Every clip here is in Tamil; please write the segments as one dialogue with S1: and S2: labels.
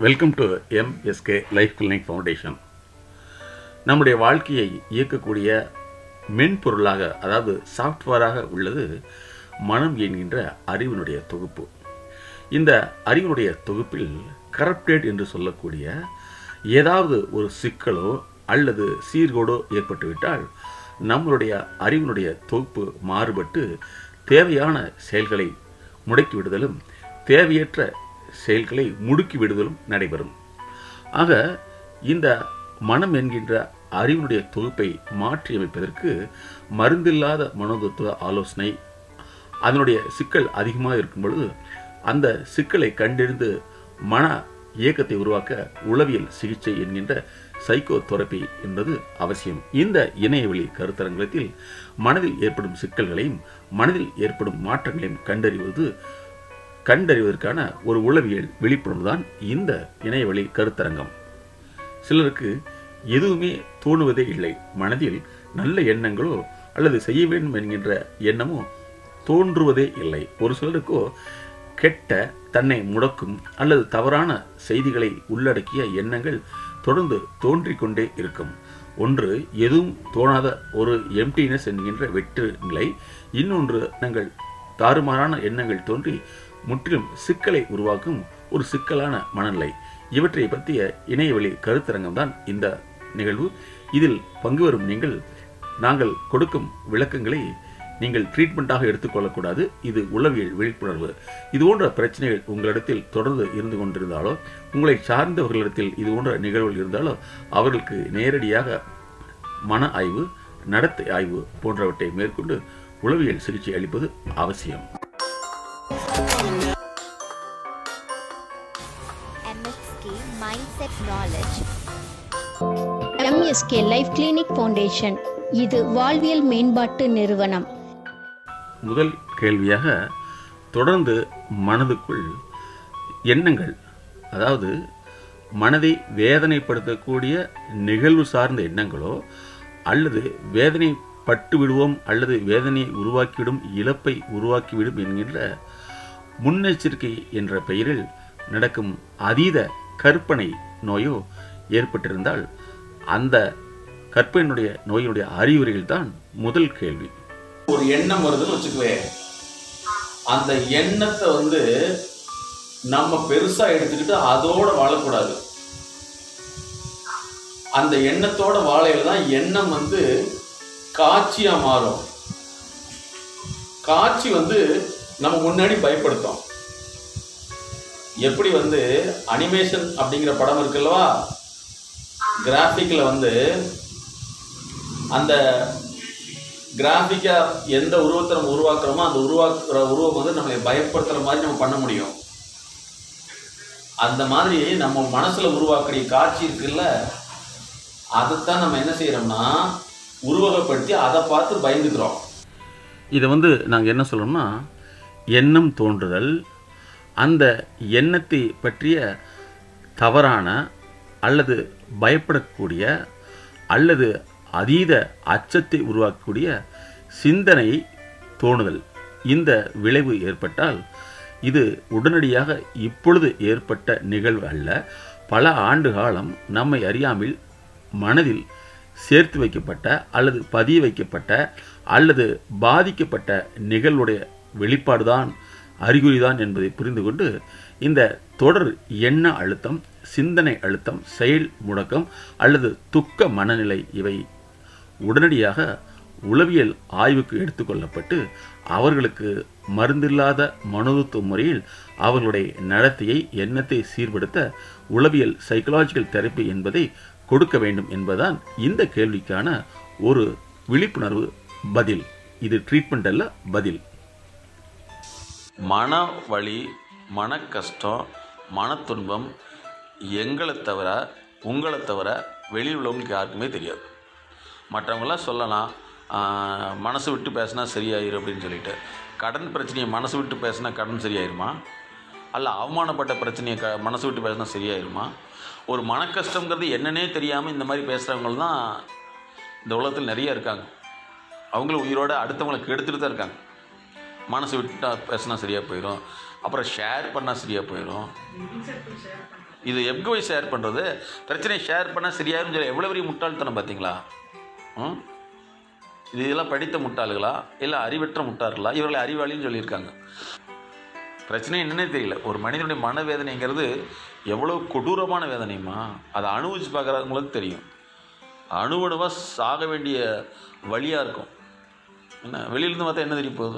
S1: Welcome to MSK life clinic foundation நம்முடைய வாழ்க்கையை இயக்கக்கூடிய மென்பொருளாக அதாவது சாஃப்ட்வேராக உள்ளது மனம் என்கின்ற அறிவினுடைய தொகுப்பு இந்த அறிவினுடைய தொகுப்பில் கரப்டேட் என்று சொல்லக்கூடிய ஏதாவது ஒரு சிக்கலோ அல்லது சீர்கோடோ ஏற்பட்டுவிட்டால் நம்மளுடைய அறிவினுடைய தொகுப்பு மாறுபட்டு தேவையான செயல்களை முடக்கி விடுதலும் தேவையற்ற செயல்களை முடுக்கி விடுதலும் நடைபெறும் ஆக இந்த மனம் என்கின்ற அறிவினுடைய தொகுப்பை மாற்றியமைப்பதற்கு மருந்தில்லாத மனோதத்துவ ஆலோசனை அதனுடைய சிக்கல் அதிகமாக இருக்கும் பொழுது அந்த சிக்கலை கண்டறிந்து மன இயக்கத்தை உருவாக்க உளவியல் சிகிச்சை என்கின்ற சைக்கோ தெரப்பி என்பது அவசியம் இந்த இணையவழி கருத்தரங்கத்தில் மனதில் ஏற்படும் சிக்கல்களையும் மனதில் ஏற்படும் மாற்றங்களையும் கண்டறிவது கண்டறிவதற்கான ஒரு உளவியல் விழிப்புணர்வு தான் இந்த இணையவழி கருத்தரங்கம் சிலருக்கு எதுவுமே தோணுவதே இல்லை மனதில் நல்ல எண்ணங்களோ அல்லது செய்ய வேண்டும் என்கின்ற எண்ணமோ தோன்றுவதே இல்லை ஒரு சிலருக்கோ கெட்ட தன்னை முடக்கும் அல்லது தவறான செய்திகளை உள்ளடக்கிய எண்ணங்கள் தொடர்ந்து தோன்றிக் கொண்டே இருக்கும் ஒன்று எதுவும் தோணாத ஒரு எம்டினஸ் என்கின்ற வெற்று நிலை இன்னொன்று எண்ணங்கள் தாறுமாறான எண்ணங்கள் தோன்றி முற்றிலும் சிக்கலை உருவாக்கும் ஒரு சிக்கலான மனநிலை இவற்றை பற்றிய இணையவழி கருத்தரங்கம் தான் இந்த நிகழ்வு இதில் பங்கு வரும் நீங்கள் நாங்கள் கொடுக்கும் விளக்கங்களை நீங்கள் ட்ரீட்மெண்ட்டாக எடுத்துக்கொள்ளக்கூடாது இது உளவியல் விழிப்புணர்வு இது போன்ற பிரச்சனைகள் உங்களிடத்தில் தொடர்ந்து இருந்து கொண்டிருந்தாலோ உங்களை சார்ந்தவர்களிடத்தில் இது போன்ற நிகழ்வுகள் இருந்தாலோ அவர்களுக்கு நேரடியாக மன ஆய்வு நடத்தை ஆய்வு போன்றவற்றை மேற்கொண்டு உளவியல் சிகிச்சை அளிப்பது அவசியம்
S2: MSK Mindset Knowledge
S3: MSK life clinic foundation இது வாழ்வியல் மேம்பாட்டு நிறுவனம்
S1: முதல் கேள்வியாக தொடர்ந்து மனதுக்குள் எண்ணங்கள் அதாவது மனதை வேதனைப்படுத்தக்கூடிய நிகழ்வு சார்ந்த எண்ணங்களோ அல்லது வேதனைப்பட்டு விடுவோம் அல்லது வேதனையை உருவாக்கிவிடும் இழப்பை உருவாக்கிவிடும் என்கின்ற முன்னெச்சரிக்கை என்ற பெயரில் நடக்கும் அதீத கற்பனை நோயோ ஏற்பட்டிருந்தால் அந்த கற்பனையினுடைய நோயினுடைய அறிகுறிகள் தான் முதல் கேள்வி
S4: ஒரு எண்ணம் வருதுன்னு வச்சுக்குவே அந்த எண்ணத்தை வந்து நம்ம பெருசா எடுத்துக்கிட்டு அதோட வாழக்கூடாது அந்த எண்ணத்தோட வாழையில தான் எண்ணம் வந்து காட்சியா மாறும் காட்சி வந்து நம்ம முன்னாடி பயப்படுத்தும் எப்படி வந்து அனிமேஷன் அப்படிங்கிற படம் இருக்குல்லவா கிராஃபிக்ல வந்து அந்த கிராஃபிக்கா எந்த உருவத்தை நம்ம உருவாக்குறோமோ அந்த உருவாக்குற உருவம் வந்து நம்மளை பயப்படுத்துற மாதிரி நம்ம பண்ண முடியும் அந்த மாதிரி நம்ம மனசுல உருவாக்குற காட்சி இருக்குல்ல அதைத்தான் நம்ம என்ன செய்யறோம்னா உருவகப்படுத்தி அதை பார்த்து பயந்துக்கிறோம்
S1: இதை வந்து நாங்கள் என்ன சொல்கிறோம்னா எண்ணம் தோன்றுதல் அந்த எண்ணத்தை பற்றிய தவறான அல்லது பயப்படக்கூடிய அல்லது அதீத அச்சத்தை உருவாக்கக்கூடிய சிந்தனை தோணுதல் இந்த விளைவு ஏற்பட்டால் இது உடனடியாக இப்பொழுது ஏற்பட்ட நிகழ்வு அல்ல பல ஆண்டு காலம் நம்மை அறியாமல் மனதில் சேர்த்து வைக்கப்பட்ட அல்லது பதிய வைக்கப்பட்ட அல்லது பாதிக்கப்பட்ட நிகழ்வுடைய வெளிப்பாடுதான் அறிகுறிதான் என்பதை புரிந்து கொண்டு இந்த தொடர் எண்ண அழுத்தம் சிந்தனை அழுத்தம் செயல் முடக்கம் அல்லது துக்க மனநிலை இவை உடனடியாக உளவியல் ஆய்வுக்கு எடுத்துக்கொள்ளப்பட்டு அவர்களுக்கு மருந்தில்லாத மனோதத்துவ முறையில் அவர்களுடைய நடத்தையை எண்ணத்தை சீர்படுத்த உளவியல் சைக்கலாஜிக்கல் தெரப்பி என்பதை கொடுக்க வேண்டும் என்பதுதான் இந்த கேள்விக்கான ஒரு விழிப்புணர்வு பதில் இது ட்ரீட்மெண்ட் அல்ல பதில்
S4: மன வலி மன கஷ்டம் மனத்துன்பம் எங்களை தவிர உங்களை தவிர வெளியில் உள்ளவங்களுக்கு யாருக்குமே தெரியாது மற்றவங்களாம் சொல்லலாம் ஆஹ், மனசு விட்டு பேசினா சரியாயிரும் அப்படின்னு சொல்லிட்டு கடன் பிரச்சனையை மனசு விட்டு பேசினா கடன் சரியாயிருமா அல்ல அவமானப்பட்ட பிரச்சனையை க மனசு விட்டு பேசினா சரியாயிருமா ஒரு மன கஷ்டங்கிறது என்னன்னே தெரியாமல் இந்த மாதிரி பேசுகிறவங்க தான் இந்த உலகத்தில் நிறைய இருக்காங்க அவங்களும் உயிரோட அடுத்தவங்களை கெடுத்துட்டு தான் இருக்காங்க மனசு விட்டா பேசினா சரியாக போயிடும் அப்புறம் ஷேர் பண்ணால் சரியாக போயிடும் இது எப்கோவை ஷேர் பண்ணுறது பிரச்சனையை ஷேர் பண்ணால் சரியாயிரும் சொல்லி எவ்வளோ பெரிய முட்டாள்தனம் பார்த்தீங்களா ம் இது இதெல்லாம் படித்த முட்டாள்களா இல்லை அறிவற்ற முட்டாள்களா இவர்களை அறிவாளின்னு சொல்லியிருக்காங்க பிரச்சனை என்னன்னே தெரியல ஒரு மனிதனுடைய மனவேதனைங்கிறது எவ்வளோ கொடூரமான வேதனையுமா அதை அனுபவிச்சு பார்க்குறவங்களுக்கு தெரியும் அணுவணுவாக சாக வேண்டிய வழியாக இருக்கும் என்ன வெளியிலேருந்து பார்த்தா என்ன தெரிய போகுது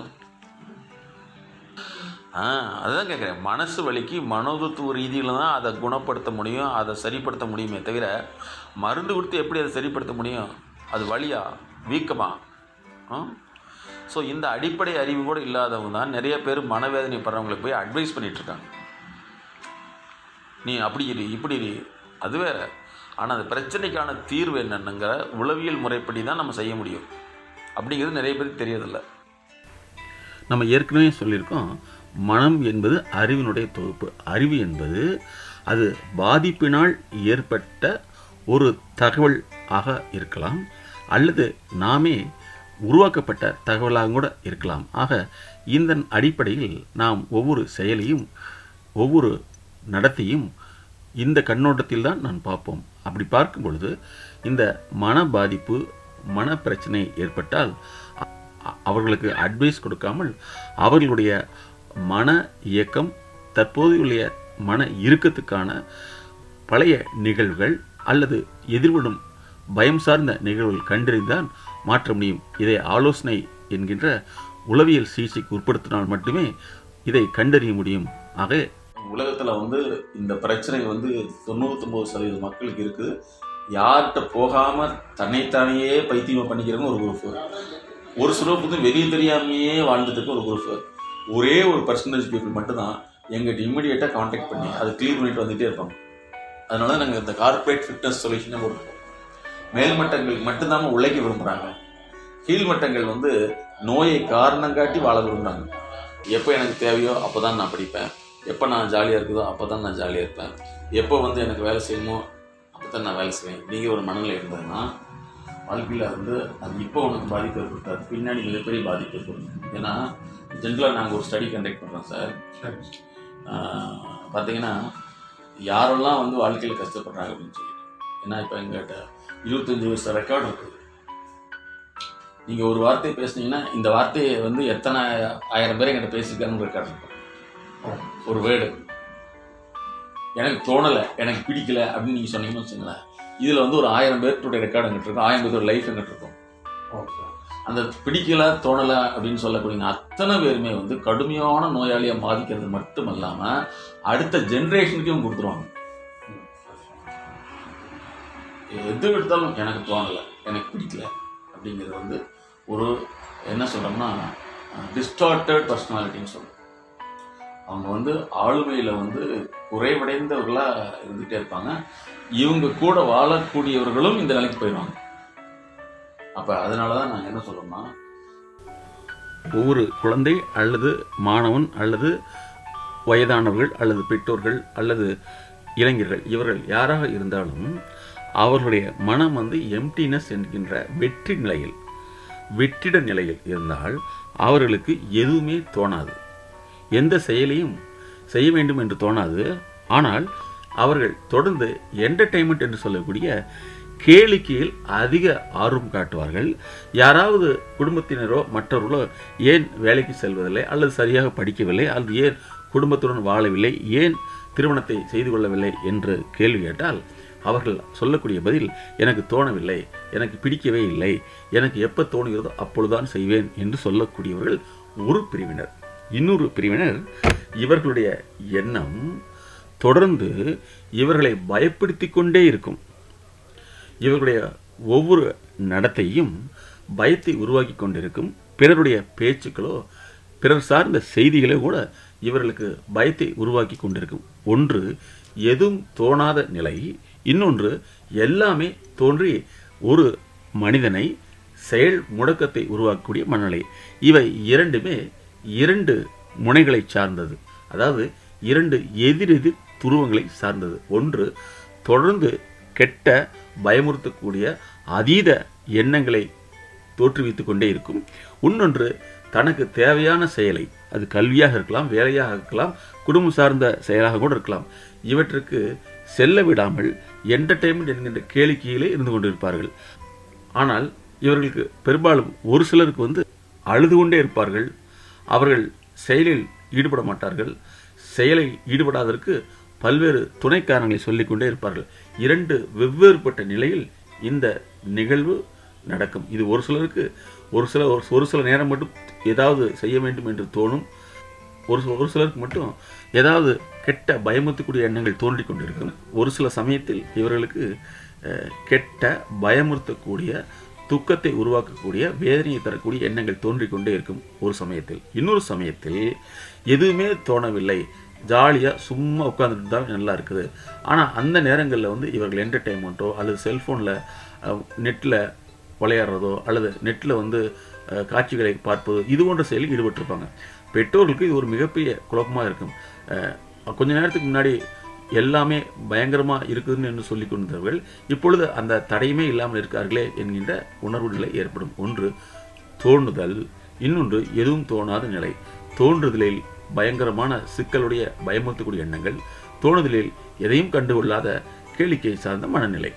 S4: ஆ அதுதான் கேட்குறேன் மனசு வலிக்கு மனோதத்துவ ரீதியில் தான் அதை குணப்படுத்த முடியும் அதை சரிப்படுத்த முடியுமே தவிர மருந்து கொடுத்து எப்படி அதை சரிப்படுத்த முடியும் அது வலியா வீக்கமா ஆ ஸோ இந்த அடிப்படை அறிவு கூட இல்லாதவங்க தான் நிறைய பேர் மனவேதனை படுறவங்களுக்கு போய் அட்வைஸ் பண்ணிகிட்ருக்காங்க நீ அப்படி இரு இப்படி இரு அது வேற ஆனால் அந்த பிரச்சனைக்கான தீர்வு என்னென்னுங்கிற உளவியல் முறைப்படி தான் நம்ம செய்ய முடியும் அப்படிங்கிறது நிறைய பேருக்கு தெரியறதில்ல
S1: நம்ம ஏற்கனவே சொல்லியிருக்கோம் மனம் என்பது அறிவினுடைய தொகுப்பு அறிவு என்பது அது பாதிப்பினால் ஏற்பட்ட ஒரு தகவல் ஆக இருக்கலாம் அல்லது நாமே உருவாக்கப்பட்ட தகவலாக கூட இருக்கலாம் ஆக இந்த அடிப்படையில் நாம் ஒவ்வொரு செயலையும் ஒவ்வொரு நடத்தையும் இந்த கண்ணோட்டத்தில் தான் நான் பார்ப்போம் அப்படி பார்க்கும் பொழுது இந்த மன பாதிப்பு மன பிரச்சனை ஏற்பட்டால் அ- அ- அவர்களுக்கு அட்வைஸ் கொடுக்காமல் அவர்களுடைய மன இயக்கம் தற்போதைய மன இறுக்கத்துக்கான பழைய நிகழ்வுகள் அல்லது எதிர்விடும் பயம் சார்ந்த நிகழ்வுகள் கண்டறிந்தான் மாற்ற முடியும் இதை ஆலோசனை என்கின்ற உளவியல் சிகிச்சைக்கு உட்படுத்தினால் மட்டுமே இதை கண்டறிய முடியும் ஆக
S4: உலகத்தில் வந்து இந்த பிரச்சனை வந்து தொண்ணூத்தொம்பது சதவீத மக்களுக்கு இருக்குது யார்கிட்ட போகாமல் தன்னைத்தானையே பைத்தியமாக பண்ணிக்கிறவங்க ஒரு குரூப் ஒரு சிலர் வந்து வெளியே தெரியாமையே வாழ்ந்துட்டு இருக்க ஒரு குரூப் ஒரே ஒரு பர்சன்டேஜ் பீப்புள் மட்டும்தான் எங்கிட்ட இம்மிடியேட்டாக காண்டாக்ட் பண்ணி அதை க்ளீன் பண்ணிட்டு வந்துகிட்டே இருப்பாங்க அதனால தான் நாங்கள் இந்த கார்ப்பரேட் ஃபிட்னஸ் சொல்யூஷனே கொடுப்போம் மேல்மட்டங்களுக்கு மட்டும்தான் உழைக்க விரும்புகிறாங்க கீழ்மட்டங்கள் வந்து நோயை காரணம் காட்டி வாழ விரும்புகிறாங்க எப்போ எனக்கு தேவையோ அப்போ தான் நான் படிப்பேன் எப்போ நான் ஜாலியாக இருக்குதோ அப்போ தான் நான் ஜாலியாக இருப்பேன் எப்போ வந்து எனக்கு வேலை செய்யணுமோ அப்போ தான் நான் வேலை செய்வேன் நீங்கள் ஒரு மனநிலை இருந்ததுன்னா வாழ்க்கையில் வந்து அது இப்போ உனக்கு பாதிப்பு ஏற்படுத்தாது பின்னாடி மிகப்பெரிய பாதிப்பு ஏற்படும் ஏன்னா ஜென்ரலாக நாங்கள் ஒரு ஸ்டடி கண்டக்ட் பண்ணுறோம் சார் பார்த்தீங்கன்னா யாரெல்லாம் வந்து வாழ்க்கையில் கஷ்டப்படுறாங்க அப்படின்னு சொல்லி ஏன்னா இப்போ எங்கிட்ட இருபத்தஞ்சி வருஷம் ரெக்கார்டு இருக்குது நீங்கள் ஒரு வார்த்தை பேசுனீங்கன்னா இந்த வார்த்தையை வந்து எத்தனை ஆயிரம் பேர் என்கிட்ட பேசியிருக்காங்கன்னு ரெக்கார்டு இருக்கும் ஒரு வேர்டு எனக்கு தோணலை எனக்கு பிடிக்கல அப்படின்னு நீங்கள் சொன்னீங்கன்னு வச்சுங்களேன் இதில் வந்து ஒரு ஆயிரம் பேர்த்துடைய ரெக்கார்டு எங்கிட்ட இருக்கும் ஆயிரம் பேர்த்தோட லைஃப் எங்கிட்ட இருக்கும் அந்த பிடிக்கல தோணலை அப்படின்னு சொல்லக்கூடிய அத்தனை பேருமே வந்து கடுமையான நோயாளியாக பாதிக்கிறது மட்டும் இல்லாமல் அடுத்த ஜென்ரேஷனுக்கும் கொடுத்துருவாங்க எது எடுத்தாலும் எனக்கு தோணலை எனக்கு பிடிக்கல அப்படிங்கிறது வந்து ஒரு என்ன சொல்கிறோம்னா டிஸ்டார்டட் பர்சனாலிட்டின்னு சொல்கிறோம் அவங்க வந்து ஆளுமையில் வந்து குறைவடைந்தவர்களாக இருந்துகிட்டே இருப்பாங்க இவங்க கூட வாழக்கூடியவர்களும் இந்த நிலைக்கு போயிடுவாங்க அப்போ அதனால தான் நான் என்ன சொல்கிறோம்னா
S1: ஒவ்வொரு குழந்தை அல்லது மாணவன் அல்லது வயதானவர்கள் அல்லது பெற்றோர்கள் அல்லது இளைஞர்கள் இவர்கள் யாராக இருந்தாலும் அவர்களுடைய மனம் வந்து எம்டினஸ் என்கின்ற வெற்றி நிலையில் வெற்றிட நிலையில் இருந்தால் அவர்களுக்கு எதுவுமே தோணாது எந்த செயலையும் செய்ய வேண்டும் என்று தோணாது ஆனால் அவர்கள் தொடர்ந்து என்டர்டெயின்மெண்ட் என்று சொல்லக்கூடிய கேளிக்கையில் அதிக ஆர்வம் காட்டுவார்கள் யாராவது குடும்பத்தினரோ மற்றவர்களோ ஏன் வேலைக்கு செல்வதில்லை அல்லது சரியாக படிக்கவில்லை அல்லது ஏன் குடும்பத்துடன் வாழவில்லை ஏன் திருமணத்தை செய்து கொள்ளவில்லை என்று கேள்வி கேட்டால் அவர்கள் சொல்லக்கூடிய பதில் எனக்கு தோணவில்லை எனக்கு பிடிக்கவே இல்லை எனக்கு எப்போ தோணுகிறதோ அப்பொழுதுதான் செய்வேன் என்று சொல்லக்கூடியவர்கள் ஒரு பிரிவினர் இன்னொரு பிரிவினர் இவர்களுடைய எண்ணம் தொடர்ந்து இவர்களை பயப்படுத்தி கொண்டே இருக்கும் இவர்களுடைய ஒவ்வொரு நடத்தையும் பயத்தை உருவாக்கி கொண்டிருக்கும் பிறருடைய பேச்சுக்களோ பிறர் சார்ந்த செய்திகளோ கூட இவர்களுக்கு பயத்தை உருவாக்கி கொண்டிருக்கும் ஒன்று எதுவும் தோணாத நிலை இன்னொன்று எல்லாமே தோன்றி ஒரு மனிதனை செயல் முடக்கத்தை உருவாக்கக்கூடிய மனநிலை இவை இரண்டுமே இரண்டு முனைகளை சார்ந்தது அதாவது இரண்டு எதிரெதிர் துருவங்களை சார்ந்தது ஒன்று தொடர்ந்து கெட்ட பயமுறுத்தக்கூடிய அதீத எண்ணங்களை தோற்றுவித்துக் கொண்டே இருக்கும் இன்னொன்று தனக்கு தேவையான செயலை அது கல்வியாக இருக்கலாம் வேலையாக இருக்கலாம் குடும்பம் சார்ந்த செயலாக கூட இருக்கலாம் இவற்றுக்கு செல்ல விடாமல் என்டர்டெயின்மெண்ட் என்கின்ற கேளிக்கையிலே இருந்து கொண்டிருப்பார்கள் ஆனால் இவர்களுக்கு பெரும்பாலும் ஒரு சிலருக்கு வந்து அழுது கொண்டே இருப்பார்கள் அவர்கள் செயலில் ஈடுபட மாட்டார்கள் செயலில் ஈடுபடாததற்கு பல்வேறு துணை காரணங்களை சொல்லிக்கொண்டே இருப்பார்கள் இரண்டு வெவ்வேறுபட்ட நிலையில் இந்த நிகழ்வு நடக்கும் இது ஒரு சிலருக்கு ஒரு சில ஒரு- ஒரு சில நேரம் மட்டும் ஏதாவது செய்ய வேண்டும் என்று தோணும் ஒரு சில ஒரு சிலருக்கு மட்டும் ஏதாவது கெட்ட பயமுறுத்தக்கூடிய எண்ணங்கள் தோன்றிக் கொண்டிருக்கும் ஒரு சில சமயத்தில் இவர்களுக்கு அஹ், கெட்ட பயமுறுத்தக்கூடிய துக்கத்தை உருவாக்கக்கூடிய வேதனையை தரக்கூடிய எண்ணங்கள் தோன்றிக் கொண்டே இருக்கும் ஒரு சமயத்தில் இன்னொரு சமயத்தில் எதுவுமே தோணவில்லை ஜாலியாக சும்மா உட்காந்துட்டு தான் நல்லா இருக்குது ஆனால் அந்த நேரங்களில் வந்து இவர்கள் என்டர்டெயின்மெண்ட்டோ அல்லது செல்ஃபோனில் நெட்டில் விளையாடுறதோ அல்லது நெட்டில் வந்து அஹ், காட்சிகளை பார்ப்பதோ இது போன்ற செயலில் ஈடுபட்டிருப்பாங்க பெற்றோர்களுக்கு இது ஒரு மிகப்பெரிய குழப்பமாக இருக்கும் அஹ், கொஞ்ச நேரத்துக்கு முன்னாடி எல்லாமே பயங்கரமாக இருக்குதுன்னு என்று சொல்லிக் கொண்டிருந்தவர்கள் இப்பொழுது அந்த தடையுமே இல்லாமல் இருக்கார்களே என்கின்ற உணர்வு நிலை ஏற்படும் ஒன்று தோணுதல் இன்னொன்று எதுவும் தோணாத நிலை தோன்றுதலில் பயங்கரமான சிக்கலுடைய பயமுறுத்தக்கூடிய எண்ணங்கள் தோணுதலில் எதையும் கண்டுகொள்ளாத கேளிக்கை சார்ந்த மனநிலை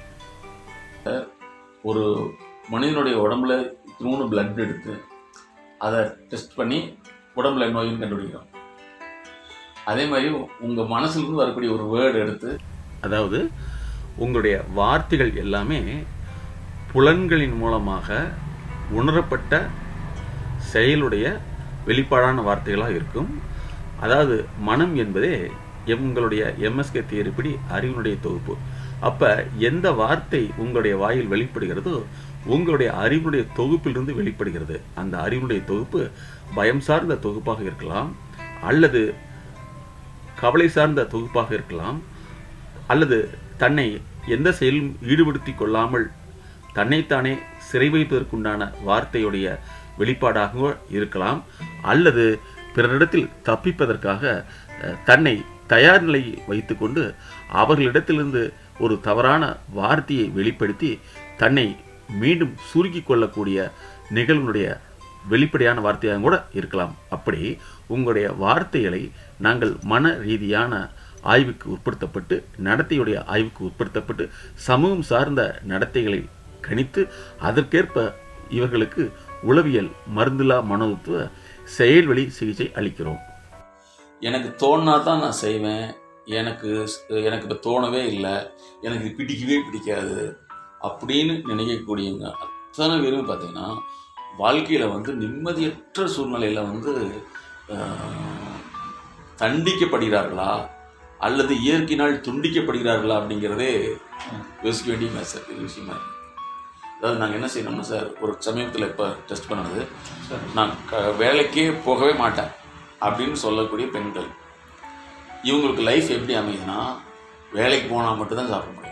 S4: ஒரு மனிதனுடைய உடம்புல இத்தினூண்டு பிளட் எடுத்து அதை டெஸ்ட் பண்ணி உடம்புல நோயின்னு கண்டுபிடிக்கிறோம் அதே மாதிரி உங்கள் மனசுலேருந்து வரக்கூடிய ஒரு வேர்டு எடுத்து
S1: அதாவது உங்களுடைய வார்த்தைகள் எல்லாமே புலன்களின் மூலமாக உணரப்பட்ட செயலுடைய வெளிப்பாடான வார்த்தைகளாக இருக்கும் அதாவது மனம் என்பதே உங்களுடைய எம்எஸ்கே தியரிப்படி அறிவினுடைய தொகுப்பு அப்ப எந்த வார்த்தை உங்களுடைய வாயில் வெளிப்படுகிறதோ உங்களுடைய அறிவுடைய தொகுப்பிலிருந்து வெளிப்படுகிறது அந்த அறிவுடைய தொகுப்பு பயம் சார்ந்த தொகுப்பாக இருக்கலாம் அல்லது கவலை சார்ந்த தொகுப்பாக இருக்கலாம் அல்லது தன்னை எந்த செயலும் ஈடுபடுத்தி கொள்ளாமல் தன்னைத்தானே சிறை வைப்பதற்குண்டான வார்த்தையுடைய வெளிப்பாடாக இருக்கலாம் அல்லது பிறரிடத்தில் தப்பிப்பதற்காக அஹ், தன்னை தயார் நிலையை வைத்துக்கொண்டு அவர்களிடத்திலிருந்து ஒரு தவறான வார்த்தையை வெளிப்படுத்தி தன்னை மீண்டும் சுருக்கிக் கொள்ளக்கூடிய நிகழ்வுடைய வெளிப்படையான வார்த்தையாக கூட இருக்கலாம் அப்படி உங்களுடைய வார்த்தைகளை நாங்கள் மன ரீதியான ஆய்வுக்கு உட்படுத்தப்பட்டு நடத்தையுடைய ஆய்வுக்கு உட்படுத்தப்பட்டு சமூகம் சார்ந்த நடத்தைகளை கணித்து அதற்கேற்ப இவர்களுக்கு உளவியல் மருந்தில்லா மனோதத்துவ செயல்வழி சிகிச்சை அளிக்கிறோம்
S4: எனக்கு தோணுனா தான் நான் செய்வேன் எனக்கு எனக்கு இப்போ தோணவே இல்லை எனக்கு இது பிடிக்கவே பிடிக்காது அப்படின்னு நினைக்கக்கூடியவங்க அத்தனை பேரும் பார்த்தீங்கன்னா வாழ்க்கையில் வந்து நிம்மதியற்ற சூழ்நிலையில் வந்து ஆஹ், தண்டிக்கப்படுகிறார்களா அல்லது இயற்கையினால் துண்டிக்கப்படுகிறார்களா அப்படிங்கிறதே யோசிக்க வேண்டிய மே- சார் இது விஷயமா இருக்கு. அதாவது நாங்கள் என்ன செய்யணும்னா சார் ஒரு சமீபத்தில் இப்போ டெஸ்ட் பண்ணது நான் க வேலைக்கே போகவே மாட்டேன் அப்படின்னு சொல்லக்கூடிய பெண்கள் இவங்களுக்கு லைஃப் எப்படி அமையுதுன்னா வேலைக்கு போனால் மட்டும்தான் சாப்பிட முடியும்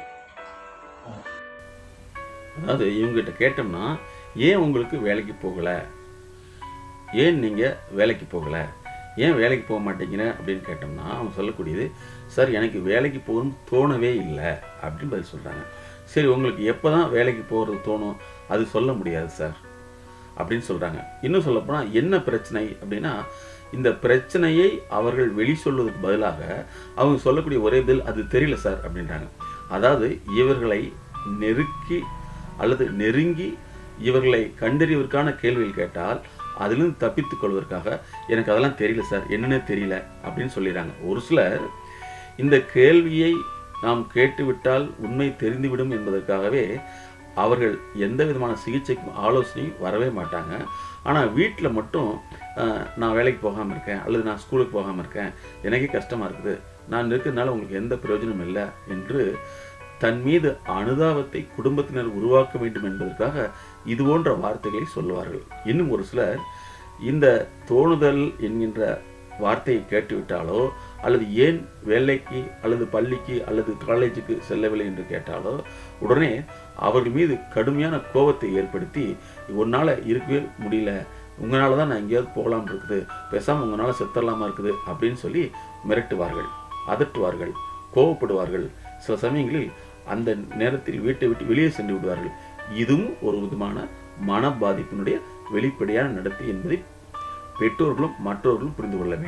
S1: அதாவது இவங்ககிட்ட கேட்டோம்னா ஏன் உங்களுக்கு வேலைக்கு போகலை ஏன் நீங்கள் வேலைக்கு போகலை ஏன் வேலைக்கு போக மாட்டேங்கிற அப்படின்னு கேட்டோம்னா அவங்க சொல்லக்கூடியது சார் எனக்கு வேலைக்கு போகணும்னு தோணவே இல்லை அப்படின்னு பதில் சொல்கிறாங்க சரி உங்களுக்கு எப்போ தான் வேலைக்கு போகிறது தோணும் அது சொல்ல முடியாது சார் அப்படின்னு சொல்கிறாங்க இன்னும் சொல்லப்போனால் என்ன பிரச்சனை அப்படின்னா இந்த பிரச்சனையை அவர்கள் வெளி சொல்வதற்கு பதிலாக அவங்க சொல்லக்கூடிய ஒரே பதில் அது தெரியல சார் அப்படின்றாங்க அதாவது இவர்களை நெருக்கி அல்லது நெருங்கி இவர்களை கண்டறிவதற்கான கேள்விகள் கேட்டால் அதிலிருந்து தப்பித்துக் கொள்வதற்காக எனக்கு அதெல்லாம் தெரியல சார் என்னன்னே தெரியல அப்படின்னு சொல்லிடுறாங்க ஒரு சிலர் இந்த கேள்வியை நாம் கேட்டுவிட்டால் உண்மை தெரிந்துவிடும் என்பதற்காகவே அவர்கள் எந்த விதமான சிகிச்சைக்கும் ஆலோசனையும் வரவே மாட்டாங்க ஆனால் வீட்டில் மட்டும் அஹ், நான் வேலைக்கு போகாமல் இருக்கேன் அல்லது நான் ஸ்கூலுக்கு போகாமல் இருக்கேன் எனக்கே கஷ்டமாக இருக்குது நான் இருக்கிறதுனால உங்களுக்கு எந்த பிரயோஜனம் இல்லை என்று தன் மீது அனுதாபத்தை குடும்பத்தினர் உருவாக்க வேண்டும் என்பதற்காக இது போன்ற வார்த்தைகளை சொல்லுவார்கள் இன்னும் ஒரு சிலர் இந்த தோணுதல் என்கின்ற வார்த்தையை கேட்டுவிட்டாலோ அல்லது ஏன் வேலைக்கு அல்லது பள்ளிக்கு அல்லது காலேஜுக்கு செல்லவில்லை என்று கேட்டாலோ உடனே அவர்கள் மீது கடுமையான கோபத்தை ஏற்படுத்தி உன்னால் இருக்கவே முடியல உங்களால தான் நான் எங்கேயாவது போகலாம்னு இருக்குது பேசாமல் உங்களால் செத்தரலாமா இருக்குது அப்படின்னு சொல்லி மிரட்டுவார்கள் அதட்டுவார்கள் கோபப்படுவார்கள் சில சமயங்களில் அந்த நேரத்தில் வீட்டை விட்டு வெளியே சென்று விடுவார்கள் இதுவும் ஒரு விதமான மன பாதிப்பினுடைய வெளிப்படையான நடத்தை என்பதை பெற்றோர்களும் மற்றவர்களும் புரிந்து கொள்ள வேண்டும்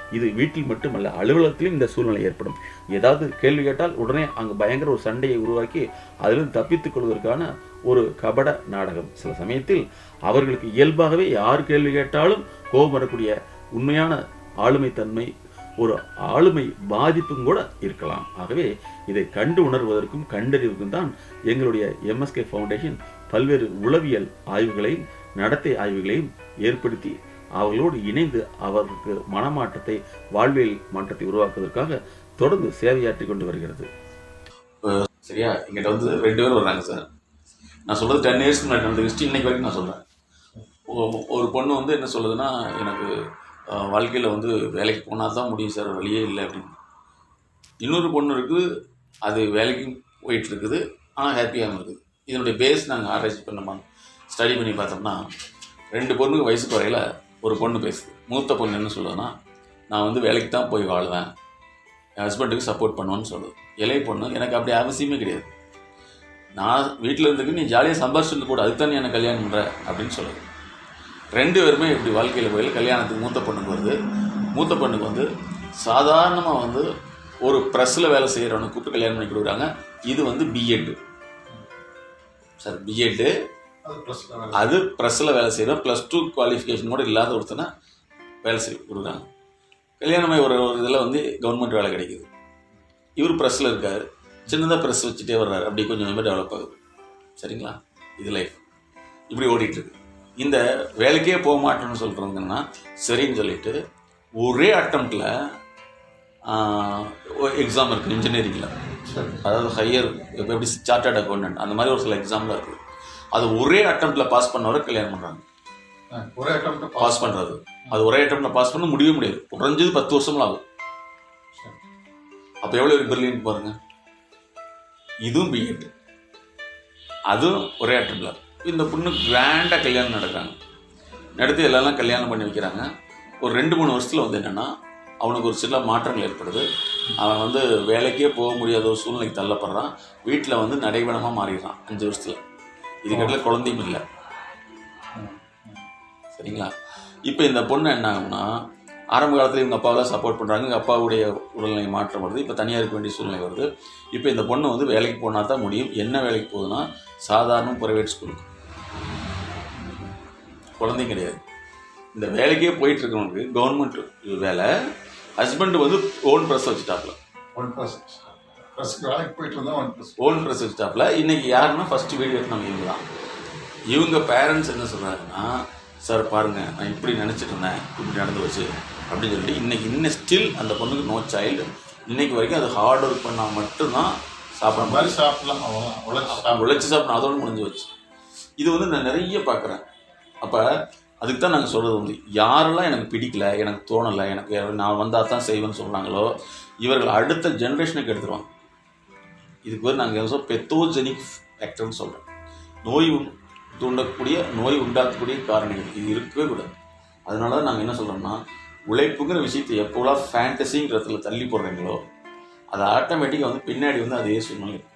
S1: இது வீட்டில் மட்டுமல்ல அலுவலகத்திலும் இந்த சூழ்நிலை ஏற்படும் ஏதாவது கேள்வி கேட்டால் உடனே அங்கு பயங்கர ஒரு சண்டையை உருவாக்கி அதிலிருந்து தப்பித்துக் கொள்வதற்கான ஒரு கபட நாடகம் சில சமயத்தில் அவர்களுக்கு இயல்பாகவே யார் கேள்வி கேட்டாலும் கோபம் வரக்கூடிய உண்மையான ஆளுமை தன்மை ஒரு ஆளுமை பாதிப்பும் கூட இருக்கலாம் ஆகவே இதை கண்டு உணர்வதற்கும் கண்டறிவதற்கும் தான் எங்களுடைய எம்எஸ்கே ஃபவுண்டேஷன் பல்வேறு உளவியல் ஆய்வுகளையும் நடத்தை ஆய்வுகளையும் ஏற்படுத்தி அவர்களோடு இணைந்து அவர்களுக்கு மனமாற்றத்தை வாழ்வியல் மாற்றத்தை உருவாக்குவதற்காக தொடர்ந்து சேவையாற்றி கொண்டு வருகிறது
S4: சரியா எங்கிட்ட வந்து ரெண்டு பேரும் வர்றாங்க சார் நான் சொல்கிறது டென் இயர்ஸ்க்கு முன்னாடி நடந்த ஹிஸ்ட்ரி இன்னைக்கு வரைக்கும் நான் சொல்கிறேன் ஒரு பொண்ணு வந்து என்ன சொல்லுதுன்னா எனக்கு வாழ்க்கையில் வந்து வேலைக்கு போனால் தான் முடியும் சார் வழியே இல்லை அப்படின்னு இன்னொரு பொண்ணு இருக்குது அது வேலைக்கும் போயிட்டு இருக்குது ஆனால் ஹாப்பியாகவும் இருக்குது இதனுடைய பேஸ் நாங்கள் ஆராய்ச்சி பண்ணோமா ஸ்டடி பண்ணி பார்த்தோம்னா ரெண்டு பொண்ணுக்கு வயசு குறையில ஒரு பொண்ணு பேசுது மூத்த பொண்ணு என்ன சொல்லுதுன்னா நான் வந்து வேலைக்கு தான் போய் வாழுவேன் என் ஹஸ்பண்டுக்கு சப்போர்ட் பண்ணுவேன்னு சொல்லுது இளைய பொண்ணு எனக்கு அப்படி அவசியமே கிடையாது நான் வீட்டில் இருந்துக்கு நீ ஜாலியாக சம்பாரிச்சுட்டு கூட அதுக்கு தான் நீ எனக்கு கல்யாணம் பண்ணுற அப்படின்னு சொல்லுது ரெண்டு பேருமே இப்படி வாழ்க்கையில் போய் கல்யாணத்துக்கு மூத்த பொண்ணுக்கு வருது மூத்த பொண்ணுக்கு வந்து சாதாரணமாக வந்து ஒரு ப்ரெஸ்ஸில் வேலை செய்கிறவனை கூப்பிட்டு கல்யாணம் பண்ணி கொடுக்குறாங்க இது வந்து பிஎட் சார் பிஎட்டு
S5: அது ப்ளஸ்
S4: அது ப்ரெஸ்ஸில் வேலை செய்கிறோம் ப்ளஸ் டூ குவாலிஃபிகேஷன் கூட இல்லாத ஒருத்தனை வேலை செய்ய கொடுக்குறாங்க கல்யாணமாகி ஒரு ஒரு இதில் வந்து கவர்மெண்ட் வேலை கிடைக்குது இவர் ப்ரெஸ்ஸில் இருக்கார் சின்னதாக ப்ரெஸ் வச்சுட்டே வர்றாரு அப்படி கொஞ்சம் கொஞ்சமாக டெவலப் ஆகுது சரிங்களா இது லைஃப் இப்படி ஓடிட்டுருக்கு இந்த வேலைக்கே போக மாட்டேன்னு சொல்கிறவங்கன்னா சரின்னு சொல்லிட்டு ஒரே அட்டம்ப்டில் எக்ஸாம் இருக்குது இன்ஜினியரிங்கில் அதாவது ஹையர் இப்போ எப்படி சார்ட்டர்ட் அக்கௌண்டன்ட் அந்த மாதிரி ஒரு சில எக்ஸாம்லாம் இருக்குது அது ஒரே அட்டம்ப்டில் பாஸ் பண்ணவரை கல்யாணம் பண்ணுறாங்க
S5: ஒரே அட்டம்
S4: பாஸ் பண்ணுறது அது ஒரே அட்டம்ப்டில் பாஸ் பண்ண முடியவே முடியாது குறைஞ்சது பத்து வருஷம்லாம் ஆகும் அப்போ எவ்வளோ பிரில்லியன்ட் பாருங்க இதுவும் பிஎட் அதுவும் ஒரே அட்டம்ப்டில் இந்த பொண்ணு கிராண்டாக கல்யாணம் நடக்கிறாங்க நடத்தி எல்லாம் கல்யாணம் பண்ணி வைக்கிறாங்க ஒரு ரெண்டு மூணு வருஷத்தில் வந்து என்னென்னா அவனுக்கு ஒரு சில மாற்றங்கள் ஏற்படுது அவன் வந்து வேலைக்கே போக முடியாத ஒரு சூழ்நிலைக்கு தள்ளப்படுறான் வீட்டில் வந்து நடைபெணமாக மாறிடுறான் அஞ்சு வருஷத்தில் இதுக்கட்டில் குழந்தையும் இல்லை சரிங்களா இப்போ இந்த பொண்ணு என்ன ஆகும்னா ஆரம்ப காலத்தில் இவங்க அப்பாவெல்லாம் சப்போர்ட் பண்ணுறாங்க இவங்க அப்பாவுடைய உடல்நிலை மாற்றம் வருது இப்போ தனியாக இருக்க வேண்டிய சூழ்நிலை வருது இப்போ இந்த பொண்ணு வந்து வேலைக்கு போனால் தான் முடியும் என்ன வேலைக்கு போகுதுன்னா சாதாரண ப்ரைவேட் ஸ்கூலுக்கு குழந்தைங்க கிடையாது இந்த வேலைக்கே போயிட்டு இருக்கவனுக்கு கவர்மெண்ட் வேலை ஹஸ்பண்ட் வந்து ஓன் ப்ரெஸ் வச்சுட்டாப்ல
S5: ஒன் ப்ளஸ் ப்ளஸ்க்கு வேலைக்கு போயிட்டு இருந்தா ஒன் ப்ளஸ்
S4: ஓன் ப்ரெஸ் வச்சுட்டாப்ல இன்னைக்கு யாருன்னா ஃபர்ஸ்ட் வீடியோ எடுத்தவங்க இவங்க தான் இவங்க பேரண்ட்ஸ் என்ன சொல்றாருன்னா சார் பாருங்க நான் இப்படி நினச்சிட்டு இருந்தேன் இப்படி நடந்து வச்சு அப்படின்னு சொல்லிட்டு இன்னைக்கு இன்னும் ஸ்டில் அந்த பொண்ணுக்கு நோ சைல்டு இன்னைக்கு வரைக்கும் அது ஹார்ட் ஒர்க் பண்ணால் மட்டும்தான் சாப்பிட
S5: அந்த மாதிரி சாப்பிடலாம் அவ்வளோதான் உழைச்சி சாப்பிடலாம்
S4: உழைச்சி சாப்பிடணும் அதோடு முடிஞ்சு வச்சு இது வந்து நான் நிறைய பார்க்குறேன் அப்போ அதுக்கு தான் நாங்கள் சொல்கிறது வந்து யாரெல்லாம் எனக்கு பிடிக்கல எனக்கு தோணலை எனக்கு நான் வந்தால் தான் செய்வேன்னு சொன்னாங்களோ இவர்கள் அடுத்த ஜென்ரேஷனுக்கு எடுத்துருவாங்க இதுக்கு பேர் நாங்கள் எதோ பெத்தோஜெனிக் ஃபேக்டர்னு சொல்கிறோம் நோய் உண்- தூண்டக்கூடிய நோய் உண்டாக்கக்கூடிய காரணிகள் இது இருக்கவே கூடாது அதனால தான் நாங்கள் என்ன சொல்கிறோம்னா உழைப்புங்கிற விஷயத்தை எப்போலாம் ஃபேண்டசிங்கிறதுல தள்ளி போடுறீங்களோ அது ஆட்டோமேட்டிக்காக வந்து பின்னாடி வந்து அதே சூழ்நிலை இருக்கும்.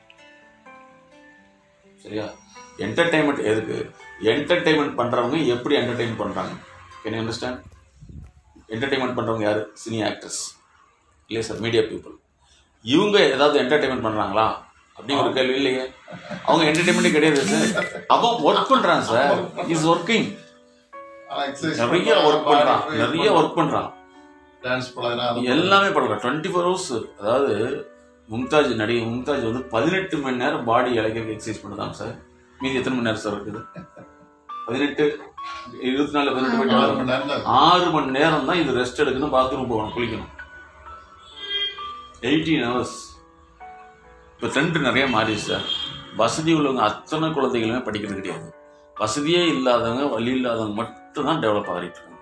S4: சரியா என்டர்டைன்மெண்ட் எதுக்கு என்டர்டைன்மெண்ட் பண்ணுறவங்க எப்படி என்டர்டைன் பண்ணுறாங்க கேன் அண்டர்ஸ்டாண்ட் என்டர்டைன்மெண்ட் பண்ணுறவங்க யார் சினி ஆக்டர்ஸ் இல்லையா சார் மீடியா பீப்புள் இவங்க ஏதாவது என்டர்டைன்மெண்ட் பண்ணுறாங்களா அப்படிங்கிற ஒரு கேள்வி இல்லையே அவங்க என்டர்டைன்மெண்ட்டே கிடையாது சார் அவன் ஒர்க் பண்ணுறான் சார் இஸ் ஒர்க்கிங் நிறைய ஒர்க் பண்ணுறான் நிறைய ஒர்க் பண்ணுறான்
S5: டான்ஸ் பழகிறேன் அது
S4: எல்லாமே பண்றான் டுவெண்ட்டி ஃபோர் ஹவர்ஸ் அதாவது மும்தாஜ் நடிகை மும்தாஜ் வந்து பதினெட்டு மணி நேரம் பாடி இழைக்கிறதுக்கு எக்ஸசைஸ் பண்ணுதாங்க சார் மீதி எத்தனை மணி நேரம் சார் இருக்குது பதினெட்டு இருபத்தி நாலு பதினெட்டு மணி
S5: ஆறு
S4: நேரம்
S5: மணி நேரம் தான்
S4: ஆறு மணி நேரம் தான் இது ரெஸ்ட் எடுக்கணும் பாத்ரூம் போகணும் குளிக்கணும் எயிட்டீன் ஹவர்ஸ் இப்போ ட்ரெண்ட் நிறைய மாறிடுச்சு சார் வசதி உள்ளவங்க அத்தனை குழந்தைகளுமே படிக்கிறது கிடையாது வசதியே இல்லாதவங்க வழி இல்லாதவங்க மட்டும் தான் டெவலப் ஆகிட்டு இருக்காங்க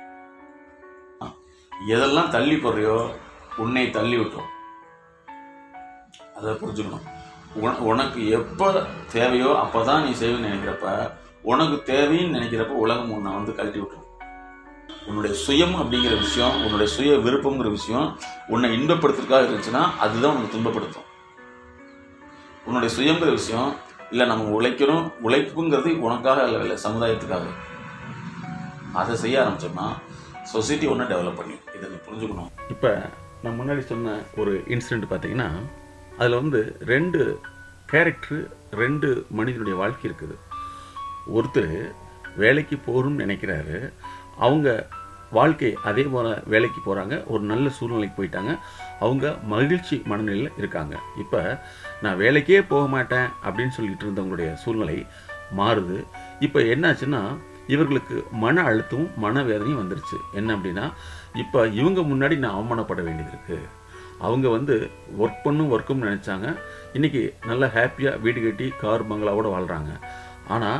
S4: எதெல்லாம் தள்ளி போடுறியோ உன்னை தள்ளி விட்டுரும் அதை புரிஞ்சுக்கணும் உன- உனக்கு எப்போ தேவையோ அப்போ தான் நீ செய்வேன்னு நினைக்கிறப்ப உனக்கு தேவைன்னு நினைக்கிறப்ப உலகம் உன்னை வந்து கழட்டி விட்டுரும் உன்னுடைய சுயம் அப்படிங்கிற விஷயம் உன்னுடைய சுய விருப்பங்கிற விஷயம் உன்னை இன்பப்படுத்துறதுக்காக இருந்துச்சுன்னா அதுதான் உனக்கு துன்பப்படுத்தும் உன்னுடைய சுயங்கிற விஷயம் இல்லை நம்ம உழைக்கிறோம் உழைப்புங்கிறது உனக்காக இல்லை சமுதாயத்துக்காக அதை செய்ய ஆரம்பிச்சோம்னா சொசைட்டி ஒன்று டெவலப் பண்ணி இது இதை புரிஞ்சுக்கணும்
S1: இப்போ நான் முன்னாடி சொன்ன ஒரு இன்சிடெண்ட் பார்த்தீங்கன்னா அதில் வந்து ரெண்டு கேரக்டர் ரெண்டு மனிதனுடைய வாழ்க்கை இருக்குது ஒருத்தர் வேலைக்கு போகணும்னு நினைக்கிறாரு அவங்க வாழ்க்கை அதே போல் வேலைக்கு போகிறாங்க ஒரு நல்ல சூழ்நிலைக்கு போயிட்டாங்க அவங்க மகிழ்ச்சி மனநிலையில் இருக்காங்க இப்போ நான் வேலைக்கே போக மாட்டேன் அப்படின்னு சொல்லிட்டு இருந்தவங்களுடைய சூழ்நிலை மாறுது இப்போ என்னாச்சுன்னா இவர்களுக்கு மன அழுத்தமும் மனவேதனையும் வந்துருச்சு என்ன அப்படின்னா இப்போ இவங்க முன்னாடி நான் அவமானப்பட வேண்டியது இருக்குது அவங்க வந்து ஒர்க் பண்ணும் ஒர்க்கும் நினச்சாங்க இன்றைக்கி நல்லா ஹாப்பியாக வீடு கட்டி கார் பங்களாவோட வாழ்கிறாங்க ஆனால்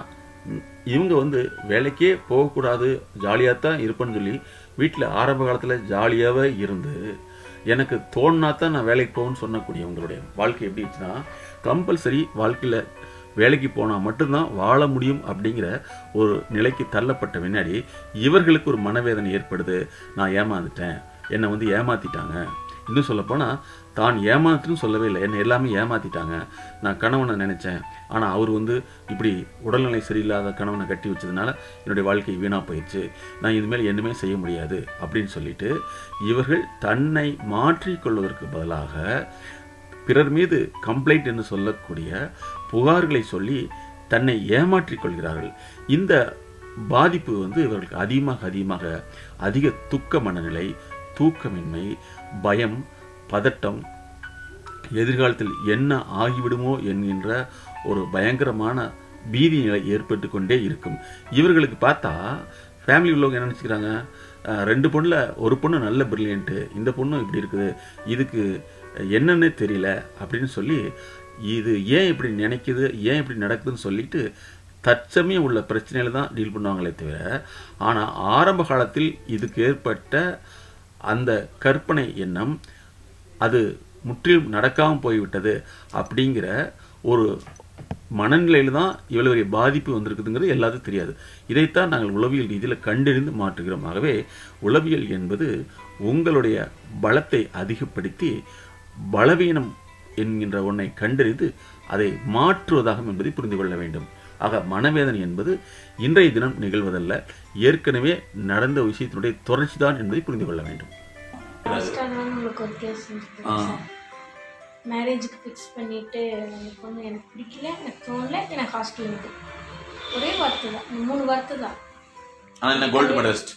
S1: இவங்க வந்து வேலைக்கே போகக்கூடாது ஜாலியாக தான் இருப்பேன்னு சொல்லி வீட்டில் ஆரம்ப காலத்தில் ஜாலியாகவே இருந்து எனக்கு தோணுனா தான் நான் வேலைக்கு போகணும்னு சொன்னக்கூடியவங்களுடைய வாழ்க்கை எப்படி இருந்துச்சுன்னா கம்பல்சரி வாழ்க்கையில் வேலைக்கு போனால் மட்டும்தான் வாழ முடியும் அப்படிங்கிற ஒரு நிலைக்கு தள்ளப்பட்ட பின்னாடி இவர்களுக்கு ஒரு மனவேதனை ஏற்படுது நான் ஏமாந்துட்டேன் என்னை வந்து ஏமாத்திட்டாங்க இன்னும் சொல்லப்போனால் தான் ஏமாத்துன்னு சொல்லவே இல்லை என்னை எல்லாமே ஏமாத்திட்டாங்க நான் கணவனை நினச்சேன் ஆனால் அவர் வந்து இப்படி உடல்நிலை சரியில்லாத கணவனை கட்டி வச்சதுனால என்னுடைய வாழ்க்கை வீணாக போயிடுச்சு நான் இனிமேல் என்னமே செய்ய முடியாது அப்படின்னு சொல்லிட்டு இவர்கள் தன்னை மாற்றிக்கொள்வதற்கு பதிலாக பிறர் மீது கம்ப்ளைண்ட் என்று சொல்லக்கூடிய புகார்களை சொல்லி தன்னை ஏமாற்றிக் கொள்கிறார்கள் இந்த பாதிப்பு வந்து இவர்களுக்கு அதிகமாக அதிகமாக அதிக துக்க மனநிலை தூக்கமின்மை பயம் பதட்டம் எதிர்காலத்தில் என்ன ஆகிவிடுமோ என்கின்ற ஒரு பயங்கரமான பீதி நிலை ஏற்பட்டு கொண்டே இருக்கும் இவர்களுக்கு பார்த்தா ஃபேமிலி உள்ளவங்க என்ன நினச்சிக்கிறாங்க ரெண்டு பொண்ணில் ஒரு பொண்ணு நல்ல பிரில்லியண்ட்டு இந்த பொண்ணும் இப்படி இருக்குது இதுக்கு என்னன்னே தெரியல அப்படின்னு சொல்லி இது ஏன் இப்படி நினைக்குது ஏன் இப்படி நடக்குதுன்னு சொல்லிட்டு தற்சமயம் உள்ள பிரச்சனையில தான் டீல் பண்ணுவாங்களே தவிர ஆனால் ஆரம்ப காலத்தில் இதுக்கு ஏற்பட்ட அந்த கற்பனை எண்ணம் அது முற்றிலும் நடக்காமல் போய்விட்டது அப்படிங்கிற ஒரு மனநிலையில் தான் இவ்வளவு பெரிய பாதிப்பு வந்திருக்குதுங்கிறது எல்லாத்துக்கும் தெரியாது இதைத்தான் நாங்கள் உளவியல் ரீதியில் கண்டறிந்து மாற்றுகிறோம் ஆகவே உளவியல் என்பது உங்களுடைய பலத்தை அதிகப்படுத்தி பலவீனம் என்கின்ற ஒன்றை கண்டறிந்து அதை மாற்றுவதாகும் என்பதை புரிந்து கொள்ள வேண்டும் ஆக மனவேதனை என்பது இன்றைய தினம் நிகழ்வதல்ல ஏற்கனவே நடந்த விஷயத்தினுடைய தொடர்ச்சி தான் என்பதை புரிந்து கொள்ள வேண்டும்
S6: லாஸ்ட்டாக உங்களுக்கு ஒரு கேஸ்
S4: ஆ.
S6: சார் மேரேஜுக்கு ஃபிக்ஸ் பண்ணிவிட்டு அந்த பொண்ணு எனக்கு பிடிக்கல எனக்கு தோணல எனக்கு ஹாஸ்டல் இருக்கு ஒரே வார்த்தை தான் இந்த மூணு வார்த்தை தான்
S4: ஆனால் என்ன gold medalist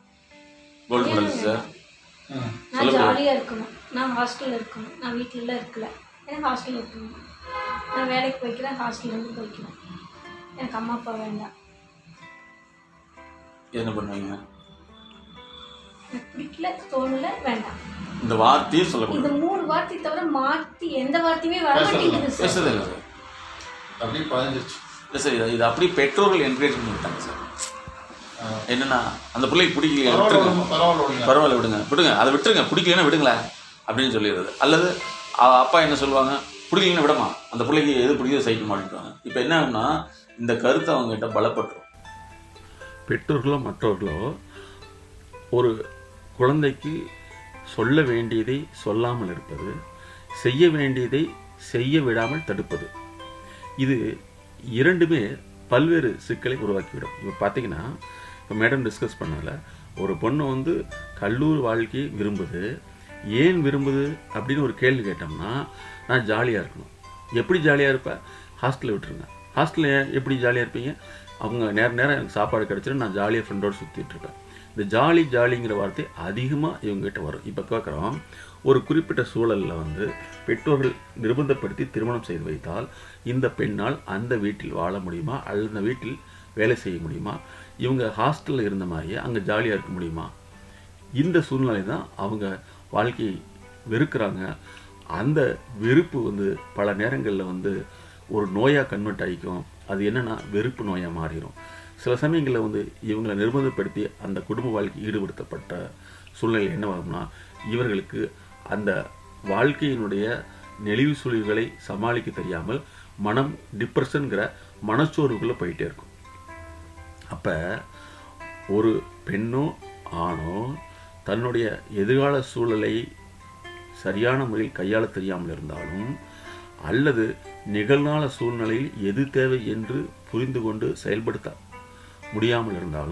S4: gold medalist sir
S6: நான் ஜாலியாக இருக்கணும் நான் ஹாஸ்டலில் இருக்கணும் நான் வீட்டிலலாம் இருக்கல எனக்கு ஹாஸ்டலில் இருக்கணும் நான் வேலைக்கு போய்க்கிறேன் ஹாஸ்டல்லேருந்து போய்க்கிறேன் எனக்கு அம்மா அப்பா வேண்டாம்
S4: என்ன பண்ணுவீங்க
S6: எனக்கு பிடிக்கல தோணல வேண்டாம்
S4: இந்த வார்த்தையும்
S6: இந்த
S4: சொல்லக்கூடாது
S6: மூணு வார்த்தை தவிர மாற்றி எந்த வார்த்தையுமே வர மாட்டேங்குது சார்
S4: பேசுறது இல்லை சார்
S5: அப்படியே பதிஞ்சிருச்சு
S4: இல்லை சார் இது- இது அப்படியே பெற்றோர்கள் என்கரேஜ் பண்ணிட்டாங்க சார் என்னன்னா அந்த பிள்ளைக்கு பிடிக்கல
S5: பரவாயில்ல
S4: விட்டுருங்க
S5: விடுங்க, பரவாயில்ல விடுங்க
S4: பரவாயில்ல விடுங்க விடுங்க அதை விட்டுருங்க பிடிக்கலன்னா விடுங்களேன் அப்படின்னு சொல்லிடுறது அல்லது அ- அப்பா என்ன சொல்லுவாங்க பிடிக்கலன்னா விடமா அந்த பிள்ளைக்கு எது பிடிக்குதோ சைக்கிள் மாட்டிடுவாங்க இப்போ என்ன ஆகும்னா இந்த கருத்தை அவங்ககிட்ட பலப்பட்டுரும்
S1: பெற்றோர்களோ மற்றவர்களோ ஒரு குழந்தைக்கு சொல்ல வேண்டியதை சொல்லாமல் இருப்பது செய்ய வேண்டியதை செய்ய விடாமல் தடுப்பது இது இரண்டுமே பல்வேறு சிக்கலை உருவாக்கிவிடும் இப்போ பார்த்தீங்கன்னா இப்போ மேடம் டிஸ்கஸ் பண்ணல ஒரு பொண்ணு வந்து கல்லூரி வாழ்க்கையை விரும்புது ஏன் விரும்புது அப்படின்னு ஒரு கேள்வி கேட்டோம்னா நான் ஜாலியாக இருக்கணும் எப்படி ஜாலியாக இருப்பேன் ஹாஸ்டலில் விட்டுருங்க ஹாஸ்டலில் எப்படி ஜாலியாக இருப்பீங்க அவங்க நேர நேரம் எனக்கு சாப்பாடு கிடச்சிடும் நான் ஜாலியாக ஃப்ரெண்டோடு சுற்றிட்டு இருப்பேன் இந்த ஜாலி ஜாலிங்கிற வார்த்தை அதிகமாக இவங்ககிட்ட வரும் இப்போ கேட்குறோம் ஒரு குறிப்பிட்ட சூழலில் வந்து பெற்றோர்கள் நிர்பந்தப்படுத்தி திருமணம் செய்து வைத்தால் இந்த பெண்ணால் அந்த வீட்டில் வாழ முடியுமா அல்லது அந்த வீட்டில் வேலை செய்ய முடியுமா இவங்க ஹாஸ்டலில் இருந்த மாதிரியே அங்கே ஜாலியாக இருக்க முடியுமா இந்த சூழ்நிலை தான் அவங்க வாழ்க்கையை வெறுக்கிறாங்க அந்த வெறுப்பு வந்து பல நேரங்களில் வந்து ஒரு நோயாக கன்வெர்ட் ஆகிக்கும் அது என்னன்னா வெறுப்பு நோயாக மாறிடும் சில சமயங்களில் வந்து இவங்களை நிர்பந்தப்படுத்தி அந்த குடும்ப வாழ்க்கை ஈடுபடுத்தப்பட்ட சூழ்நிலை என்னவாகும்னா இவர்களுக்கு அந்த வாழ்க்கையினுடைய நெளிவு சுழிவுகளை சமாளிக்க தெரியாமல் மனம் டிப்ரெஷனுங்கிற மனச்சோர்வுக்குள்ளே போயிட்டே இருக்கும் அப்போ ஒரு பெண்ணோ ஆணோ தன்னுடைய எதிர்கால சூழலை சரியான முறையில் கையாள தெரியாமல் இருந்தாலும் அல்லது நிகழ்கால சூழ்நிலையில் எது தேவை என்று புரிந்து கொண்டு செயல்படுத்த முடியாமல் இருந்தாலும்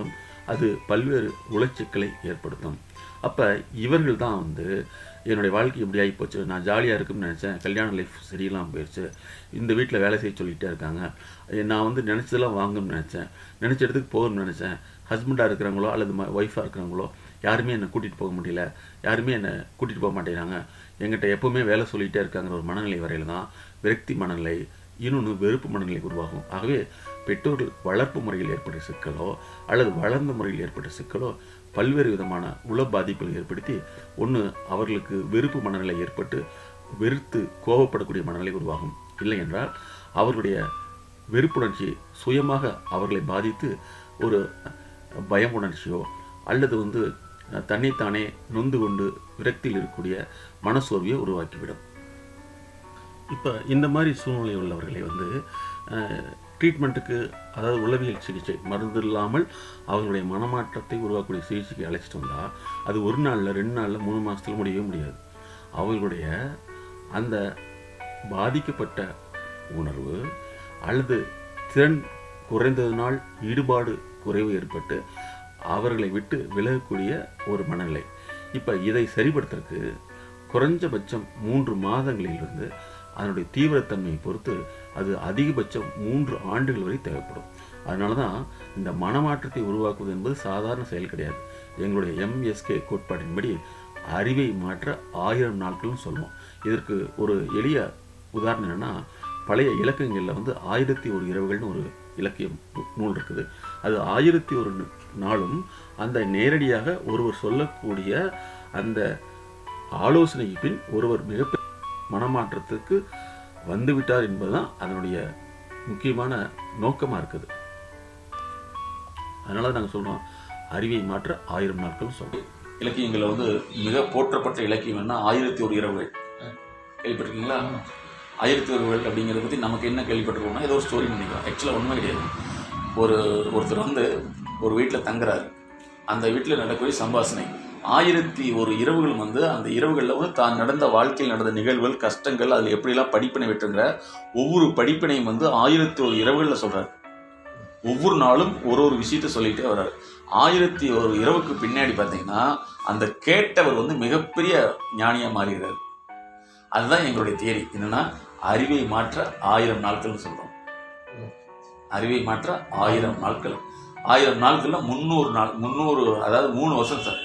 S1: அது பல்வேறு உளைச்சல்களை ஏற்படுத்தும் அப்போ இவர்கள் தான் வந்து என்னுடைய வாழ்க்கை இப்படி ஆகி போச்சு நான் ஜாலியாக இருக்கும்னு நினச்சேன் கல்யாண லைஃப் சரியில்லாமல் போயிடுச்சு இந்த வீட்டில் வேலை செய்ய சொல்லிகிட்டே இருக்காங்க எ- நான் வந்து நினச்சதெல்லாம் வாங்கணும்னு நினச்சேன் நினச்ச இடத்துக்கு போகணும்னு நினச்சேன் ஹஸ்பண்டாக இருக்கிறவங்களோ அல்லது ஒய்ஃபாக இருக்கிறவங்களோ யாருமே என்னை கூட்டிகிட்டு போக முடியல யாருமே என்னை கூட்டிகிட்டு போக மாட்டேங்கிறாங்க என்கிட்ட எப்பவுமே வேலை சொல்லிகிட்டே இருக்காங்கிற ஒரு மனநிலை வரையில் தான் விரக்தி மனநிலை இன்னொன்று வெறுப்பு மனநிலை உருவாகும் ஆகவே பெற்றோர்கள் வளர்ப்பு முறையில் ஏற்பட்ட சிக்கலோ அல்லது வளர்ந்த முறையில் ஏற்பட்ட சிக்கலோ பல்வேறு விதமான உள பாதிப்புகள் ஏற்படுத்தி ஒன்று அவர்களுக்கு வெறுப்பு மனநிலை ஏற்பட்டு வெறுத்து கோபப்படக்கூடிய மனநிலை உருவாகும் இல்லை என்றால் அவர்களுடைய வெறுப்புணர்ச்சி சுயமாக அவர்களை பாதித்து ஒரு பயம் உணர்ச்சியோ அல்லது வந்து தன்னைத்தானே நொந்து கொண்டு விரக்தியில் இருக்கக்கூடிய மனசோர்வையோ உருவாக்கிவிடும் இப்போ இந்த மாதிரி சூழ்நிலை உள்ளவர்களை வந்து ட்ரீட்மெண்ட்டுக்கு அதாவது உளவியல் சிகிச்சை மருந்து இல்லாமல் அவர்களுடைய மனமாற்றத்தை உருவாக்கக்கூடிய சிகிச்சைக்கு அழைச்சிட்டு வந்தால் அது ஒரு நாளில் ரெண்டு நாளில் மூணு மாதத்துல முடியவே முடியாது அவர்களுடைய அந்த பாதிக்கப்பட்ட உணர்வு அல்லது திறன் குறைந்ததினால் ஈடுபாடு குறைவு ஏற்பட்டு அவர்களை விட்டு விலகக்கூடிய ஒரு மனநிலை இப்போ இதை சரிப்படுத்துறதுக்கு குறைஞ்சபட்சம் மூன்று மாதங்களிலிருந்து அதனுடைய தீவிரத்தன்மையை பொறுத்து அது அதிகபட்சம் மூன்று ஆண்டுகள் வரை தேவைப்படும் அதனால தான் இந்த மனமாற்றத்தை உருவாக்குவது என்பது சாதாரண செயல் கிடையாது எங்களுடைய எம்எஸ்கே கோட்பாட்டின்படி அறிவை மாற்ற ஆயிரம் நாட்கள்னு சொல்லுவோம் இதற்கு ஒரு எளிய உதாரணம் என்னன்னா பழைய இலக்கியங்களில் வந்து ஆயிரத்தி ஒரு இரவுகள்னு ஒரு இலக்கியம் நூ- நூல் இருக்குது அது ஆயிரத்தி ஒரு நு- நாளும் அந்த நேரடியாக ஒருவர் சொல்லக்கூடிய அந்த ஆலோசனைக்கு பின் ஒருவர் மிகப்பெரிய மனமாற்றத்துக்கு வந்துவிட்டார் என்பதுதான் அதனுடைய முக்கியமான நோக்கமாக இருக்குது அதனால நாங்கள் சொல்றோம் அறிவை மாற்ற ஆயிரம் நாட்கள் சொல்றோம்
S4: இலக்கியங்களில் வந்து மிக போற்றப்பட்ட இலக்கியம் என்ன ஆயிரத்தி ஒரு இரவுகள் கேள்விப்பட்டிருக்கீங்களா ஆயிரத்தி ஒரு இரவுகள் அப்படிங்கிறத பற்றி நமக்கு என்ன கேள்விப்பட்டிருக்கோம்னா ஏதோ ஒரு ஸ்டோரி நினைக்கிறோம் ஆக்சுவலாக ஒன்றுமே கிடையாது ஒரு ஒருத்தர் வந்து ஒரு வீட்டில் தங்குறாரு அந்த வீட்டில் நடக்கக்கூடிய சம்பாஷணை ஆயிரத்தி ஒரு இரவுகள் வந்து அந்த இரவுகளில் வந்து தான் நடந்த வாழ்க்கையில் நடந்த நிகழ்வுகள் கஷ்டங்கள் அதில் எப்படிலாம் படிப்பினை விட்டுங்கிற ஒவ்வொரு படிப்பினையும் வந்து ஆயிரத்தி ஒரு இரவுகளில் சொல்கிறார் ஒவ்வொரு நாளும் ஒரு ஒரு விஷயத்த சொல்லிட்டே வர்றாரு ஆயிரத்தி ஒரு இரவுக்கு பின்னாடி பார்த்தீங்கன்னா அந்த கேட்டவர் வந்து மிகப்பெரிய ஞானியா மாறுகிறார் அதுதான் எங்களுடைய தியரி என்னன்னா அறிவை மாற்ற ஆயிரம் நாட்கள்னு சொல்றோம் அறிவை மாற்ற ஆயிரம் நாட்கள் ஆயிரம் நாட்கள்ல முந்நூறு நாள் முந்நூறு அதாவது மூணு வருஷம் சார்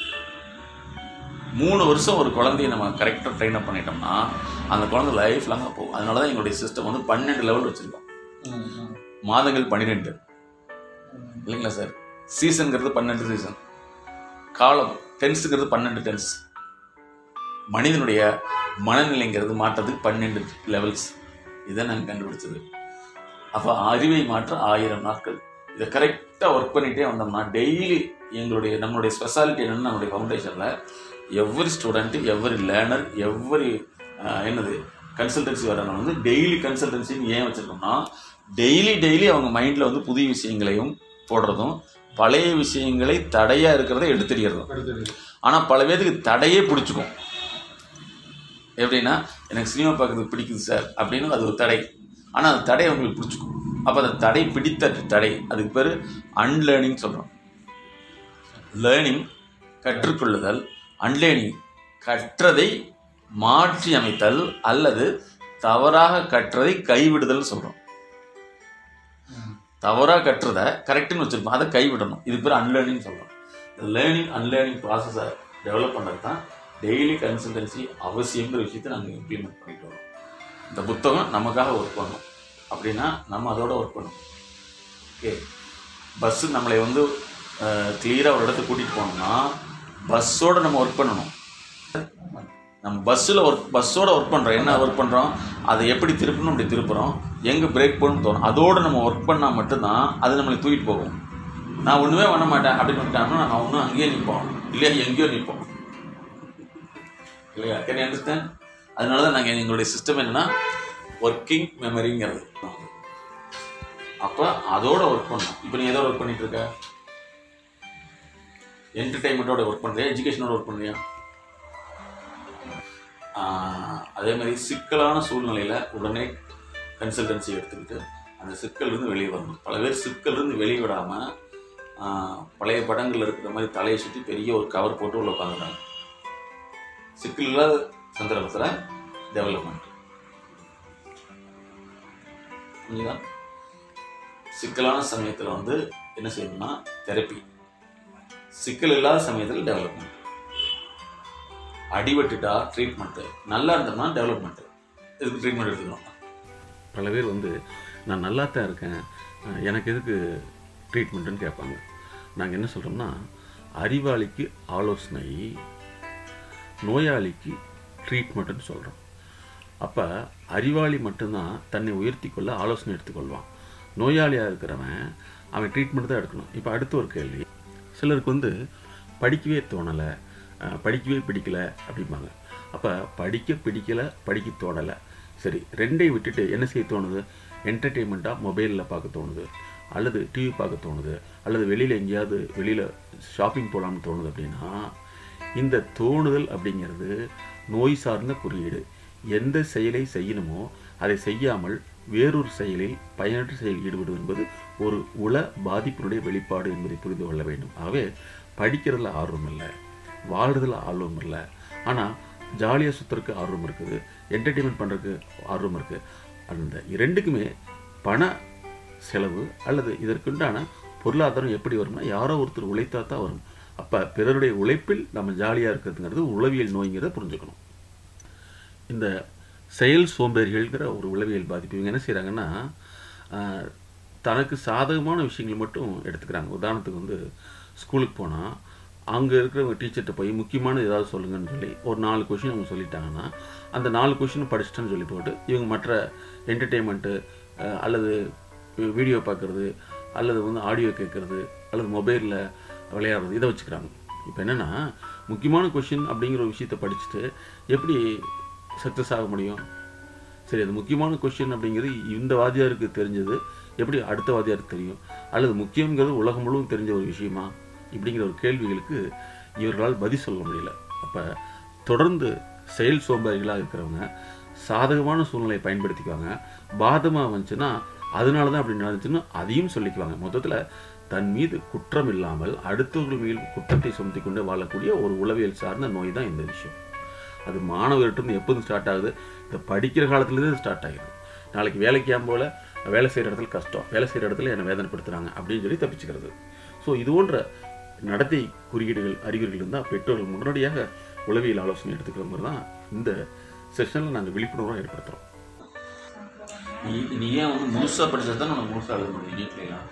S4: மூணு வருஷம் ஒரு குழந்தைய நம்ம கரெக்டாக ட்ரெயின் அப் பண்ணிட்டோம்னா அந்த குழந்தை லைஃப் லாங்காக போகும் அதனால தான் எங்களுடைய சிஸ்டம் வந்து பன்னெண்டு லெவல் வச்சுருக்கோம் மாதங்கள் பன்னிரெண்டு இல்லைங்களா சார் சீசன்கிறது பன்னெண்டு சீசன் காலம் டென்ஸுங்கிறது பன்னெண்டு டென்ஸ் மனிதனுடைய மனநிலைங்கிறது மாற்றத்துக்கு பன்னெண்டு லெவல்ஸ் இதை நாங்கள் கண்டுபிடிச்சது அப்போ அறிவை மாற்ற ஆயிரம் நாட்கள் இதை கரெக்டாக ஒர்க் பண்ணிகிட்டே வந்தோம்னா டெய்லி எங்களுடைய நம்மளுடைய ஸ்பெஷாலிட்டி என்னன்னு நம்மளுடைய ஃபவுண்டேஷனில் every student every learner every என்னது கன்சல்டன்சி வரணும் வந்து டெய்லி கன்சல்டன்சின்னு ஏன் வச்சுருக்கோம்னா டெய்லி டெய்லி அவங்க மைண்டில் வந்து புதிய விஷயங்களையும் போடுறதும் பழைய விஷயங்களை தடையாக இருக்கிறத எடுத்துடுறதும் ஆனால் பல பேருக்கு தடையே பிடிச்சிக்கும் எப்படின்னா எனக்கு சினிமா பார்க்கறது பிடிக்குது சார் அப்படின்னு அது ஒரு தடை ஆனால் அந்த தடை அவங்களுக்கு பிடிச்சிக்கும் அப்போ அந்த தடை பிடித்த தடை அதுக்கு பேர் அன்லேர்னிங் சொல்கிறோம் லேர்னிங் கற்றுக்கொள்ளுதல் அன்லேர்னிங் கற்றதை மாற்றி அமைத்தல் அல்லது தவறாக கற்றதை கைவிடுதல் சொல்கிறோம் தவறாக கற்றதை கரெக்டுன்னு வச்சுருப்போம் அதை கைவிடணும் இது பேர் அன்லேர்னிங் சொல்கிறோம் இந்த லேர்னிங் அன்லேர்னிங் ப்ராசஸை டெவலப் பண்ணுறது தான் டெய்லி கன்சல்டன்சி அவசியங்கிற விஷயத்தை நாங்கள் இம்ப்ளிமெண்ட் பண்ணிட்டு வரோம் இந்த புத்தகம் நமக்காக ஒர்க் பண்ணும் அப்படின்னா நம்ம அதோட ஒர்க் பண்ணணும் ஓகே பஸ்ஸு நம்மளை வந்து கிளியராக ஒரு இடத்துக்கு கூட்டிகிட்டு போனோம்னா பஸ்ஸோட நம்ம ஒர்க் பண்ணணும் நம்ம பஸ்ஸில் ஒர்க் பஸ்ஸோட ஒர்க் பண்ணுறோம் என்ன ஒர்க் பண்ணுறோம் அதை எப்படி திருப்பணும் அப்படி திருப்புறோம் எங்கே பிரேக் போடணும்னு தோணும் அதோடு நம்ம ஒர்க் பண்ணால் மட்டும்தான் அது நம்மளை தூக்கிட்டு போகும் நான் ஒன்றுமே பண்ண மாட்டேன் அப்படின்னு பண்ணிட்டாங்கன்னா நம்ம ஒன்றும் அங்கேயே நிற்போம் இல்லையா எங்கேயோ நிற்போம் இல்லையா கேன் அண்டர்ஸ்டாண்ட் அதனால தான் நாங்கள் எங்களுடைய சிஸ்டம் என்னன்னா ஒர்க்கிங் மெமரிங்கிறது அப்போ அதோட ஒர்க் பண்ணணும் இப்போ நீ எதோட ஒர்க் பண்ணிட்டு இருக்க என்டர்டைன்மெண்ட்டோட ஒர்க் பண்ணுறியா எஜுகேஷனோட ஒர்க் பண்ணுறியா ஆஹ் அதே மாதிரி சிக்கலான சூழ்நிலையில் உடனே கன்சல்டன்சி எடுத்துக்கிட்டு அந்த சிக்கல்லேருந்து வெளியே வரணும் பல பேர் சிக்கல்லேருந்து வெளியே விடாமல் ஆஹ், பழைய படங்களில் இருக்கிற மாதிரி தலையை சுற்றி பெரிய ஒரு கவர் போட்டு உள்ள உட்காந்துட்டாங்க சிக்கல் இல்லாத சந்தர்ப்பத்தில் டெவலப்மெண்ட் புரியுதா சிக்கலான சமயத்தில் வந்து என்ன செய்யணும்னா தெரப்பி சிக்கல் இல்லாத சமயத்தில் டெவலப்மெண்ட் அடிபட்டுட்டா ட்ரீட்மெண்ட்டு நல்லா இருந்தோம்னா டெவலப்மெண்ட்டு இதுக்கு ட்ரீட்மெண்ட் எடுத்துக்கணும்
S1: பல பேர் வந்து நான் நல்லா தான் இருக்கேன் அஹ் எனக்கு எதுக்கு ட்ரீட்மெண்ட்டுன்னு கேட்பாங்க நாங்கள் என்ன சொல்கிறோம்னா அறிவாளிக்கு ஆலோசனை நோயாளிக்கு ட்ரீட்மெண்ட்டுன்னு சொல்கிறோம் அப்போ அறிவாளி மட்டும்தான் தன்னை உயர்த்தி கொள்ள ஆலோசனை எடுத்துக்கொள்வான் நோயாளியாக இருக்கிறவன் அவன் ட்ரீட்மெண்ட் தான் எடுக்கணும் இப்போ அடுத்த ஒரு கேள்வி சிலருக்கு வந்து படிக்கவே தோணலை அஹ் படிக்கவே பிடிக்கல அப்படிம்பாங்க அப்போ படிக்க பிடிக்கலை படிக்க தோணலை சரி ரெண்டையும் விட்டுட்டு என்ன செய்ய தோணுது என்டர்டெயின்மெண்ட்டாக மொபைலில் பார்க்க தோணுது அல்லது டிவி பார்க்க தோணுது அல்லது வெளியில் எங்கேயாவது வெளியில் ஷாப்பிங் போகலாம்னு தோணுது அப்படின்னா இந்த தோணுதல் அப்படிங்கிறது நோய் சார்ந்த குறியீடு எந்த செயலை செய்யணுமோ அதை செய்யாமல் வேறொரு செயலில் பயனற்ற செயலில் ஈடுபடுவது என்பது ஒரு உள பாதிப்பினுடைய வெளிப்பாடு என்பதை புரிந்து கொள்ள வேண்டும் ஆகவே படிக்கிறதுல ஆர்வம் இல்லை வாழ்றதுல ஆர்வம் இல்லை ஆனால் ஜாலியாக சுற்றுறதுக்கு ஆர்வம் இருக்குது என்டர்டெயின்மெண்ட் பண்ணுறதுக்கு ஆர்வம் இருக்குது அந்த இரண்டுக்குமே பண செலவு அல்லது இதற்குண்டான பொருளாதாரம் எப்படி வரும்னா யாரோ ஒருத்தர் உழைத்தா தான் வரும் அப்போ பிறருடைய உழைப்பில் நம்ம ஜாலியாக இருக்கிறதுங்கிறது உளவியல் நோய்ங்கிறத புரிஞ்சுக்கணும் இந்த செயல் சோம்பேறிகள்ங்கிற ஒரு உளவியல் பாதிப்பு இவங்க என்ன செய்கிறாங்கன்னா ஆஹ், தனக்கு சாதகமான விஷயங்கள் மட்டும் எடுத்துக்கிறாங்க உதாரணத்துக்கு வந்து ஸ்கூலுக்கு போனால் அங்கே இருக்கிறவங்க டீச்சர்கிட்ட போய் முக்கியமானது ஏதாவது சொல்லுங்கன்னு சொல்லி ஒரு நாலு கொஷின் அவங்க சொல்லிட்டாங்கன்னா அந்த நாலு கொஷினும் படிச்சிட்டேன்னு சொல்லி போட்டு இவங்க மற்ற என்டர்டெயின்மெண்ட்டு அல்லது வீடியோ பார்க்குறது அல்லது வந்து ஆடியோ கேட்குறது அல்லது மொபைலில் விளையாடுறது இதை வச்சுக்கிறாங்க இப்போ என்னென்னா முக்கியமான கொஷின் அப்படிங்கிற ஒரு விஷயத்தை படிச்சுட்டு எப்படி சக்ஸஸ் ஆக முடியும் சரி அது முக்கியமான கொஷின் அப்படிங்கிறது இந்த வாத்தியாருக்கு தெரிஞ்சது எப்படி அடுத்த வாத்தியாருக்கு தெரியும் அல்லது முக்கியங்கிறது உலகம் முழுவதும் தெரிஞ்ச ஒரு விஷயமா இப்படிங்கிற ஒரு கேள்விகளுக்கு இவர்களால் பதில் சொல்ல முடியல அப்போ தொடர்ந்து செயல் சோம்பேறிகளாக இருக்கிறவங்க சாதகமான சூழ்நிலையை பயன்படுத்திக்குவாங்க பாதமாக வந்துச்சுன்னா அதனால தான் அப்படி நடந்துச்சுன்னு அதையும் சொல்லிக்குவாங்க மொத்தத்தில் தன் மீது குற்றம் இல்லாமல் அடுத்தவர்கள் மீது குற்றத்தை சுமத்தி கொண்டு வாழக்கூடிய ஒரு உளவியல் சார்ந்த நோய் தான் இந்த விஷயம் அது மாணவர்கிட்ட எப்போது ஸ்டார்ட் ஆகுது இந்த படிக்கிற காலத்துலேருந்து ஸ்டார்ட் ஆகிடும் நாளைக்கு வேலைக்கு போல வேலை செய்கிற இடத்துல கஷ்டம் வேலை செய்கிற இடத்துல என்னை வேதனைப்படுத்துகிறாங்க அப்படின்னு சொல்லி தப்பிச்சுக்கிறது ஸோ இது போன்ற நடத்தை குறியீடுகள் அறிகுறிகள் இருந்தால் பெற்றோர்கள் முன்னாடியாக உளவியல் ஆலோசனை எடுத்துக்கிற மாதிரி தான் இந்த செஷனில் நாங்கள் விழிப்புணர்வாக ஏற்படுத்துகிறோம்
S4: நீ நீ ஏன் வந்து முழுசாக படிச்சா தான் உனக்கு முழுசாக எழுத முடியும் நீட்லாம்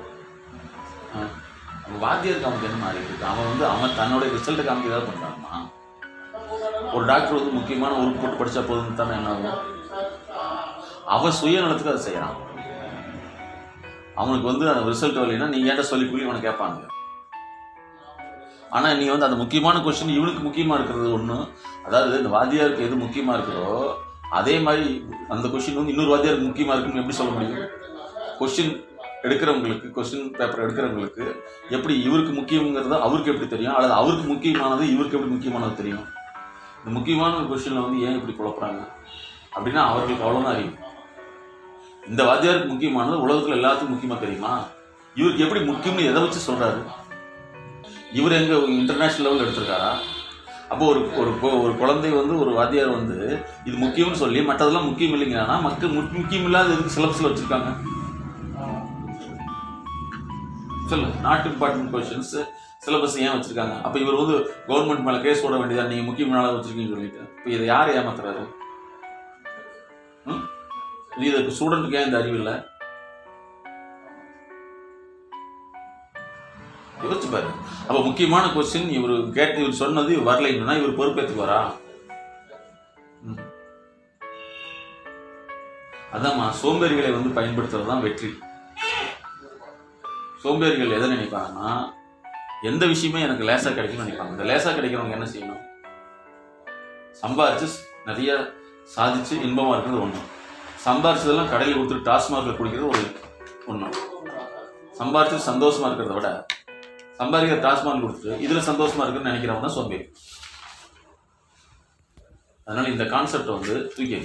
S4: வாத்தியாருக்கு அவனுக்கு என்ன மாறி இருக்கு அவன் வந்து அவன் தன்னோட ரிசல்ட்டை காமிக்க ஏதாவது பண்ணுறாமா ஒரு டாக்டர் வந்து முக்கியமான உறுப்பு போட்டு படித்தா போதும் தானே என்ன ஆகும் அவன் சுயநலத்துக்கு அதை செய்கிறான் அவனுக்கு வந்து அந்த ரிசல்ட் வரலைன்னா நீ ஏன்டா சொல்லி புள்ளி அவனை கேட்பாங்க ஆனால் நீ வந்து அந்த முக்கியமான கொஸ்டின் இவனுக்கு முக்கியமாக இருக்கிறது ஒன்று அதாவது இந்த வாத்தியாருக்கு எது முக்கியமாக இருக்கிறோ அதே மாதிரி அந்த கொஸ்டின் வந்து இன்னொரு வாத்தியாருக்கு முக்கியமாக இருக்குன்னு எப்படி சொல்ல முடியும் கொஸ்டின் எடுக்கிறவங்களுக்கு கொஸ்டின் பேப்பர் எடுக்கிறவங்களுக்கு எப்படி இவருக்கு முக்கியங்கிறது அவருக்கு எப்படி தெரியும் அல்லது அவருக்கு முக்கியமானது இவருக்கு எப்படி முக்கியமானது தெரியும் இந்த முக்கியமான ஒரு கொஸ்டினில் வந்து ஏன் இப்படி குழப்புறாங்க அப்படின்னா அவர்களுக்கு அவ்வளோதான் அறிவு இந்த வாத்தியாருக்கு முக்கியமானது உலகத்தில் எல்லாத்துக்கும் முக்கியமாக தெரியுமா இவருக்கு எப்படி முக்கியம்னு எதை வச்சு சொல்கிறாரு இவர் எங்க இன்டர்நேஷனல் லெவலில் எடுத்திருக்காரா அப்போ ஒரு ஒரு கொ- ஒரு குழந்தை வந்து ஒரு வாத்தியார் வந்து இது முக்கியம்னு சொல்லி மற்றதெல்லாம் முக்கியம் இல்லைங்கன்னா மக்கள் முக்- முக்கியம் இல்லாத எதுக்கு சிலபஸில் வச்சிருக்காங்க சொல்லு நாட் இம்பார்ட்டன்ட் கொஸ்டின்ஸ் சிலபஸ் ஏன் வச்சிருக்காங்க அப்போ இவர் வந்து கவர்மெண்ட் மேலே கேஸ் போட வேண்டியதா நீங்கள் முக்கியமான வச்சிருக்கீங்கன்னு சொல்லிட்டு இப்போ இதை யார் ஏமாத்துறாரு ம்? இது இதுக்கு ஸ்டூடெண்ட்டுக்கு ஏன் இந்த அறிவு இல்லை யோசிச்சு பாரு அப்ப முக்கியமான கொஸ்டின் இவர் கேட்டு இவர் சொன்னது இவர் வரலைன்னா இவர் பொறுப்பேற்றுக்குவாரா ம். அதாம்மா சோம்பேறிகளை வந்து பயன்படுத்துறது தான் வெற்றி சோம்பேறிகள் எதை நினைப்பாங்கன்னா எந்த விஷயமே எனக்கு லேசா கிடைக்கும்னு நினைப்பாங்க இந்த லேசா கிடைக்கிறவங்க என்ன செய்யணும் சம்பாரிச்சு நிறைய சாதிச்சு இன்பமா இருக்கிறது ஒண்ணு சம்பாரிச்சதெல்லாம் கடையில் கொடுத்துட்டு டாஸ்மார்க்ல குடிக்கிறது ஒரு ஒண்ணு சம்பாரிச்சு சந்தோஷமா இருக்கிறத விட சம்பாதிக்கிற டாஸ்மார்க் கொடுத்துட்டு இதுல சந்தோஷமா இருக்குன்னு நினைக்கிறவங்க தான் சோம்பேறி அதனால இந்த கான்செப்ட் வந்து தூக்கி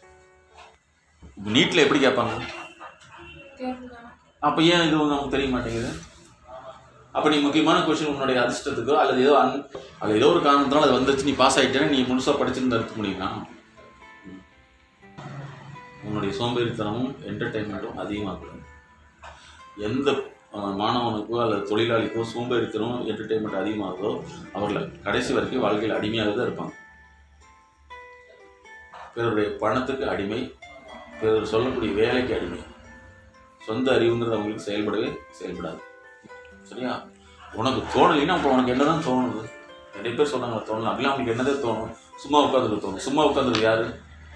S4: நீட்ல எப்படி கேட்பாங்க அப்ப ஏன் இது வந்து நமக்கு தெரிய மாட்டேங்குது அப்போ நீ முக்கியமான கொஸ்டின் உன்னுடைய அதிர்ஷ்டத்துக்கோ அல்லது ஏதோ அன் அல்லது ஏதோ ஒரு காரணத்தினால அது வந்துச்சு நீ பாஸ் ஆகிட்டேன்னா நீ முழுசாக படிச்சிருந்து இருக்க முடியுமா ம். உன்னுடைய சோம்பேறித்தனமும் என்டர்டெயின்மெண்ட்டும் அதிகமாகக்கூடாது எந்த அஹ், மாணவனுக்கோ அல்லது தொழிலாளிக்கோ சோம்பேறித்தனம் என்டர்டெயின்மெண்ட் அதிகமாகுதோ அவர்கள் கடைசி வரைக்கும் வாழ்க்கையில் அடிமையாக தான் இருப்பாங்க பிறருடைய பணத்துக்கு அடிமை பிறர் சொல்லக்கூடிய வேலைக்கு அடிமை சொந்த அறிவுங்கிறது அவங்களுக்கு செயல்படவே செயல்படாது சரியா உனக்கு தோணலைன்னா அப்போ உனக்கு என்னதான் தோணுது நிறைய பேர் சொன்னாங்க தோணல அப்படிலாம் அவங்களுக்கு என்னதான் தோணும் சும்மா உட்காந்துருக்கு தோணும் சும்மா உட்காந்துருக்கு யாரு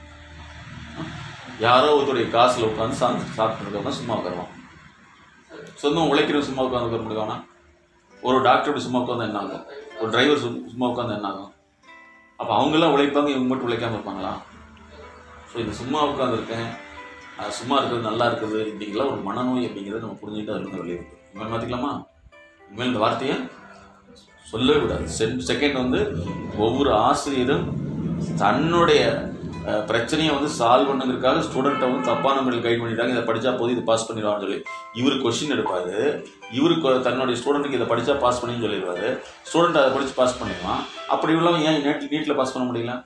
S4: யாரோ ஒருத்தருடைய காசில் உட்காந்து சாப்பிட்டு சாப்பிட்டு இருக்கவங்க சும்மா உட்காருவான் சொந்தம் உழைக்கிறவன் சும்மா உட்காந்து உட்கார முடியுமானா ஒரு டாக்டர் சும்மா உட்காந்து என்ன ஆகும் ஒரு டிரைவர் சும்மா உட்காந்து என்ன ஆகும் அப்போ அவங்கெல்லாம் உழைப்பாங்க இவங்க மட்டும் உழைக்காம இருப்பாங்களா ஸோ இந்த சும்மா உட்காந்துருக்கேன் சும்மா இருக்கிறது நல்லா இருக்குது இப்படிங்கலாம் ஒரு மனநோய் அப்படிங்கிறத நம்ம புரிஞ்சுக்கிட்டு அதில் வெளியே இருக்கு இனிமேல் மாற்றிக்கலாமா இனிமேல் இந்த வார்த்தையை சொல்லவே விடாது செகண்ட் வந்து ஒவ்வொரு ஆசிரியரும் தன்னுடைய அஹ், பிரச்சனையை வந்து சால்வ் பண்ணுங்கிறதுக்காக ஸ்டூடெண்ட்டை வந்து தப்பான முறையில் கைட் பண்ணிட்டாங்க இதை படித்தா போதும் இது பாஸ் பண்ணிடுவான்னு சொல்லி இவர் கொஷின் எடுப்பார் இவருக்கு தன்னுடைய ஸ்டூடெண்ட்டுக்கு இதை படித்தா பாஸ் பண்ணின்னு சொல்லிடுவாரு ஸ்டூடெண்ட் அதை படித்து பாஸ் பண்ணிடுவான் அப்படி உள்ளவன் ஏன் நீட் நீட்டில் பாஸ் பண்ண முடியல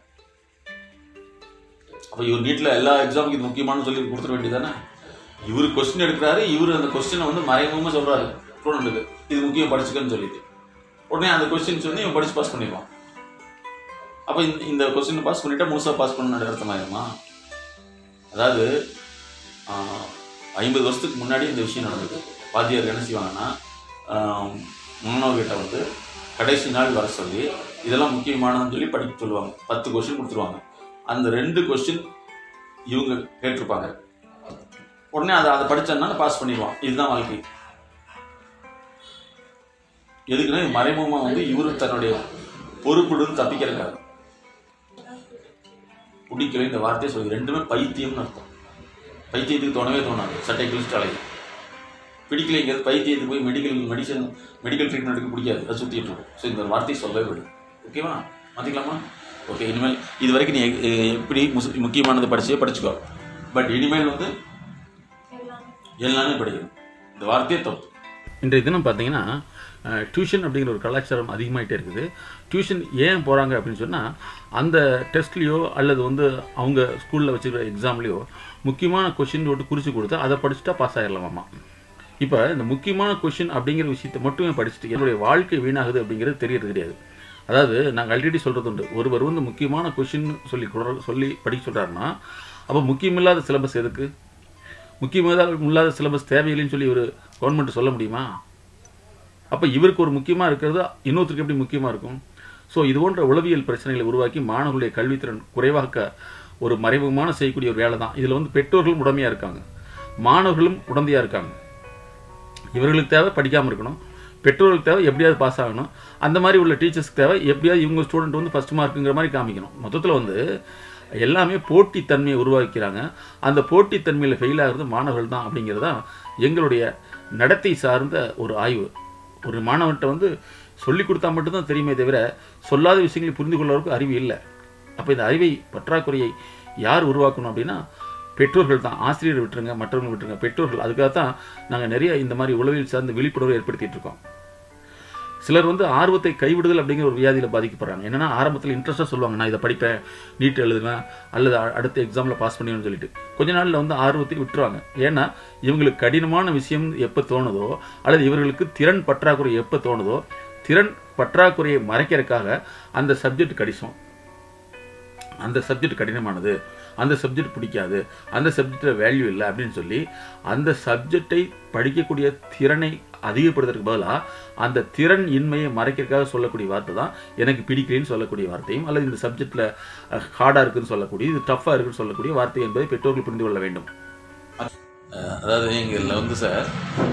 S4: அப்போ இவர் நீட்டில் எல்லா எக்ஸாமுக்கு இது முக்கியமானு சொல்லி கொடுத்துட வேண்டியதானே இவர் கொஸ்டின் எடுக்கிறாரு இவர் அந்த கொஸ்டினை வந்து மறைமுகமாக சொல்கிறாரு ஸ்டூடெண்ட்டுக்கு இது முக்கியம் படிச்சுக்கன்னு சொல்லிட்டு உடனே அந்த கொஸ்டின் சொல்லி இவன் படித்து பாஸ் பண்ணிடுவான் அப்போ இந்த இந்த கொஸ்டினை பாஸ் பண்ணிட்டா முழுசாக பாஸ் பண்ண அர்த்தமாயிருமா அதாவது ஆஹ், ஐம்பது வருஷத்துக்கு முன்னாடி இந்த விஷயம் நடந்தது வாத்தியார் என்ன செய்வாங்கன்னா ஆஹ், மாணவர்கிட்ட வந்து கடைசி நாள் வர சொல்லி இதெல்லாம் முக்கியமானதுன்னு சொல்லி படிக்க சொல்லுவாங்க பத்து கொஸ்டின் கொடுத்துருவாங்க அந்த ரெண்டு கொஸ்டின் இவங்க கேட்டிருப்பாங்க உடனே அதை அதை படிச்சதுனால பாஸ் பண்ணிடுவான் இதுதான் வாழ்க்கை எதுக்குன்னா இது மறைமுகமா வந்து இவரு தன்னுடைய பொறுப்புடன் தப்பிக்கிறக்காக பிடிக்கல இந்த வார்த்தையை சொல்லி ரெண்டுமே பைத்தியம்னு அர்த்தம் பைத்தியத்துக்கு தோணவே தோணாது சட்டை கிழிச்சிட்டு அலையும் பிடிக்கலைங்கிறது பைத்தியத்துக்கு போய் மெடிக்கல் மெடிசன் மெடிக்கல் ட்ரீட்மெண்ட் எடுக்க பிடிக்காது அது சுற்றிட்டு இருக்கும் ஸோ இந்த வார்த்தையை சொல்லவே விடு ஓகேவா மாற்றிக்கலாமா ஓகே இனிமேல் இது வரைக்கும் நீ எ- எ- எப்படி முஸ்- முக்கியமானது படிச்சே படிச்சுக்கோ பட் இனிமேல் வந்து எல்லாமே படிக்கணும் இந்த வார்த்தையே தப்பு
S1: இன்றைய தினம் பார்த்தீங்கன்னா டியூஷன் அப்படிங்கிற ஒரு கலாச்சாரம் அதிகமாகிட்டே இருக்குது டியூஷன் ஏன் போகிறாங்க அப்படின்னு சொன்னால் அந்த டெஸ்ட்லேயோ அல்லது வந்து அவங்க ஸ்கூலில் வச்சுக்கிற எக்ஸாம்லேயோ முக்கியமான கொஷின் போட்டு குறித்து கொடுத்தா அதை படிச்சுட்டா பாஸ் ஆகிடலாமாம்மா இப்போ இந்த முக்கியமான கொஷின் அப்படிங்கிற விஷயத்தை மட்டுமே படிச்சுட்டு என்னுடைய வாழ்க்கை வீணாகுது அப்படிங்கிறது தெரியறது கிடையாது அதாவது நாங்கள் ஆல்ரெடி சொல்கிறது உண்டு ஒருவர் வந்து முக்கியமான கொஷின் சொல்லி கொடுற- சொல்லி படிக்க சொல்கிறாருன்னா அப்போ முக்கியமில்லாத சிலபஸ் எதுக்கு முக்கியமாக இல்லாத சிலபஸ் தேவையில்லைன்னு சொல்லி ஒரு கவர்மெண்ட் சொல்ல முடியுமா அப்போ இவருக்கு ஒரு முக்கியமாக இருக்கிறது இன்னொருத்தருக்கு எப்படி முக்கியமாக இருக்கும் ஸோ இது போன்ற உளவியல் பிரச்சனைகளை உருவாக்கி மாணவர்களுடைய கல்வித்திறன் குறைவாக்க ஒரு மறைமுகமான செய்யக்கூடிய ஒரு வேலை தான் இதில் வந்து பெற்றோர்களும் உடமையாக இருக்காங்க மாணவர்களும் உடந்தையாக இருக்காங்க இவர்களுக்கு தேவை படிக்காமல் இருக்கணும் பெற்றோர்களுக்கு தேவை எப்படியாவது பாஸ் ஆகணும் அந்த மாதிரி உள்ள டீச்சர்ஸ்க்கு தேவை எப்படியாவது இவங்க ஸ்டூடெண்ட் வந்து ஃபஸ்ட் மார்க்குங்கிற மாதிரி காமிக்கணும் மொத்தத்தில் வந்து எல்லாமே போட்டித்தன்மையை உருவாக்கிறாங்க அந்த போட்டித்தன்மையில் ஃபெயில் ஆகிறது மாணவர்கள் தான் அப்படிங்கிறது தான் எங்களுடைய நடத்தை சார்ந்த ஒரு ஆய்வு ஒரு மாணவன்கிட்ட வந்து சொல்லி கொடுத்தா மட்டும்தான் தெரியுமே தவிர சொல்லாத விஷயங்களை புரிந்து கொள்வதற்கு அறிவு இல்லை அப்போ இந்த அறிவை பற்றாக்குறையை யார் உருவாக்கணும் அப்படின்னா பெற்றோர்கள் தான் ஆசிரியர் விட்டுருங்க மற்றவங்க விட்டுருங்க பெற்றோர்கள் அதுக்காக தான் நாங்கள் நிறைய இந்த மாதிரி உளவியல் சார்ந்த விழிப்புணர்வு ஏற்படுத்திட்டு இருக்கோம் சிலர் வந்து ஆர்வத்தை கைவிடுதல் அப்படிங்கிற ஒரு வியாதியில் பாதிக்கப்படுறாங்க என்னன்னா ஆரம்பத்தில் இன்ட்ரெஸ்ட்டாக சொல்லுவாங்க நான் இதை படிப்பேன் நீட் எழுதுவேன் அல்லது அ- அடுத்த எக்ஸாமில் பாஸ் பண்ணுவேன்னு சொல்லிட்டு கொஞ்ச நாளில் வந்து ஆர்வத்தை விட்டுருவாங்க ஏன்னா இவங்களுக்கு கடினமான விஷயம் எப்போ தோணுதோ அல்லது இவர்களுக்கு திறன் பற்றாக்குறை எப்போ தோணுதோ திறன் பற்றாக்குறையை மறைக்கிறதுக்காக அந்த சப்ஜெக்ட் கடிசம் அந்த சப்ஜெக்ட் கடினமானது அந்த சப்ஜெக்ட் பிடிக்காது அந்த சப்ஜெக்டில் வேல்யூ இல்லை அப்படின்னு சொல்லி அந்த சப்ஜெக்டை படிக்கக்கூடிய திறனை அதிகப்படுத்துறதுக்கு பதிலாக அந்த திறன் இன்மையை மறைக்கிறதுக்காக சொல்லக்கூடிய வார்த்தை தான் எனக்கு பிடிக்கலைன்னு சொல்லக்கூடிய வார்த்தையும் அல்லது இந்த சப்ஜெக்டில் ஹார்டாக இருக்குன்னு சொல்லக்கூடிய இது டஃப்பாக இருக்குன்னு சொல்லக்கூடிய வார்த்தை என்பதை பெற்றோர்கள் புரிந்து கொள்ள வேண்டும்
S4: அஹ் அதாவது எங்களில் வந்து சார்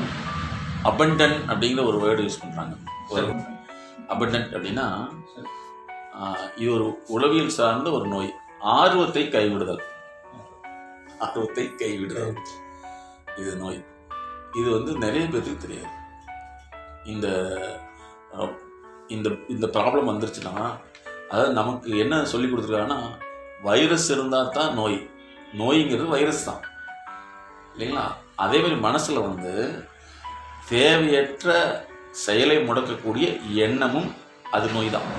S4: அபண்டன் அப்படிங்கிற ஒரு வேர்டு யூஸ் பண்ணுறாங்க ஒரு அபண்டன்ட் அப்படின்னா ஆஹ், இது ஒரு உளவியல் சார்ந்த ஒரு நோய் ஆர்வத்தை கைவிடுதல் ஆர்வத்தை கைவிடுதல் இது நோய் இது வந்து நிறைய பேருக்கு தெரியாது இந்த அஹ், இந்த இந்த ப்ராப்ளம் வந்துருச்சுன்னா அதாவது நமக்கு என்ன சொல்லி கொடுத்துருக்காங்கன்னா வைரஸ் இருந்தால் தான் நோய் நோய்ங்கிறது வைரஸ் தான் இல்லைங்களா அதே மாதிரி மனசில் வந்து தேவையற்ற செயலை முடக்கக்கூடிய எண்ணமும் அது நோய் தான்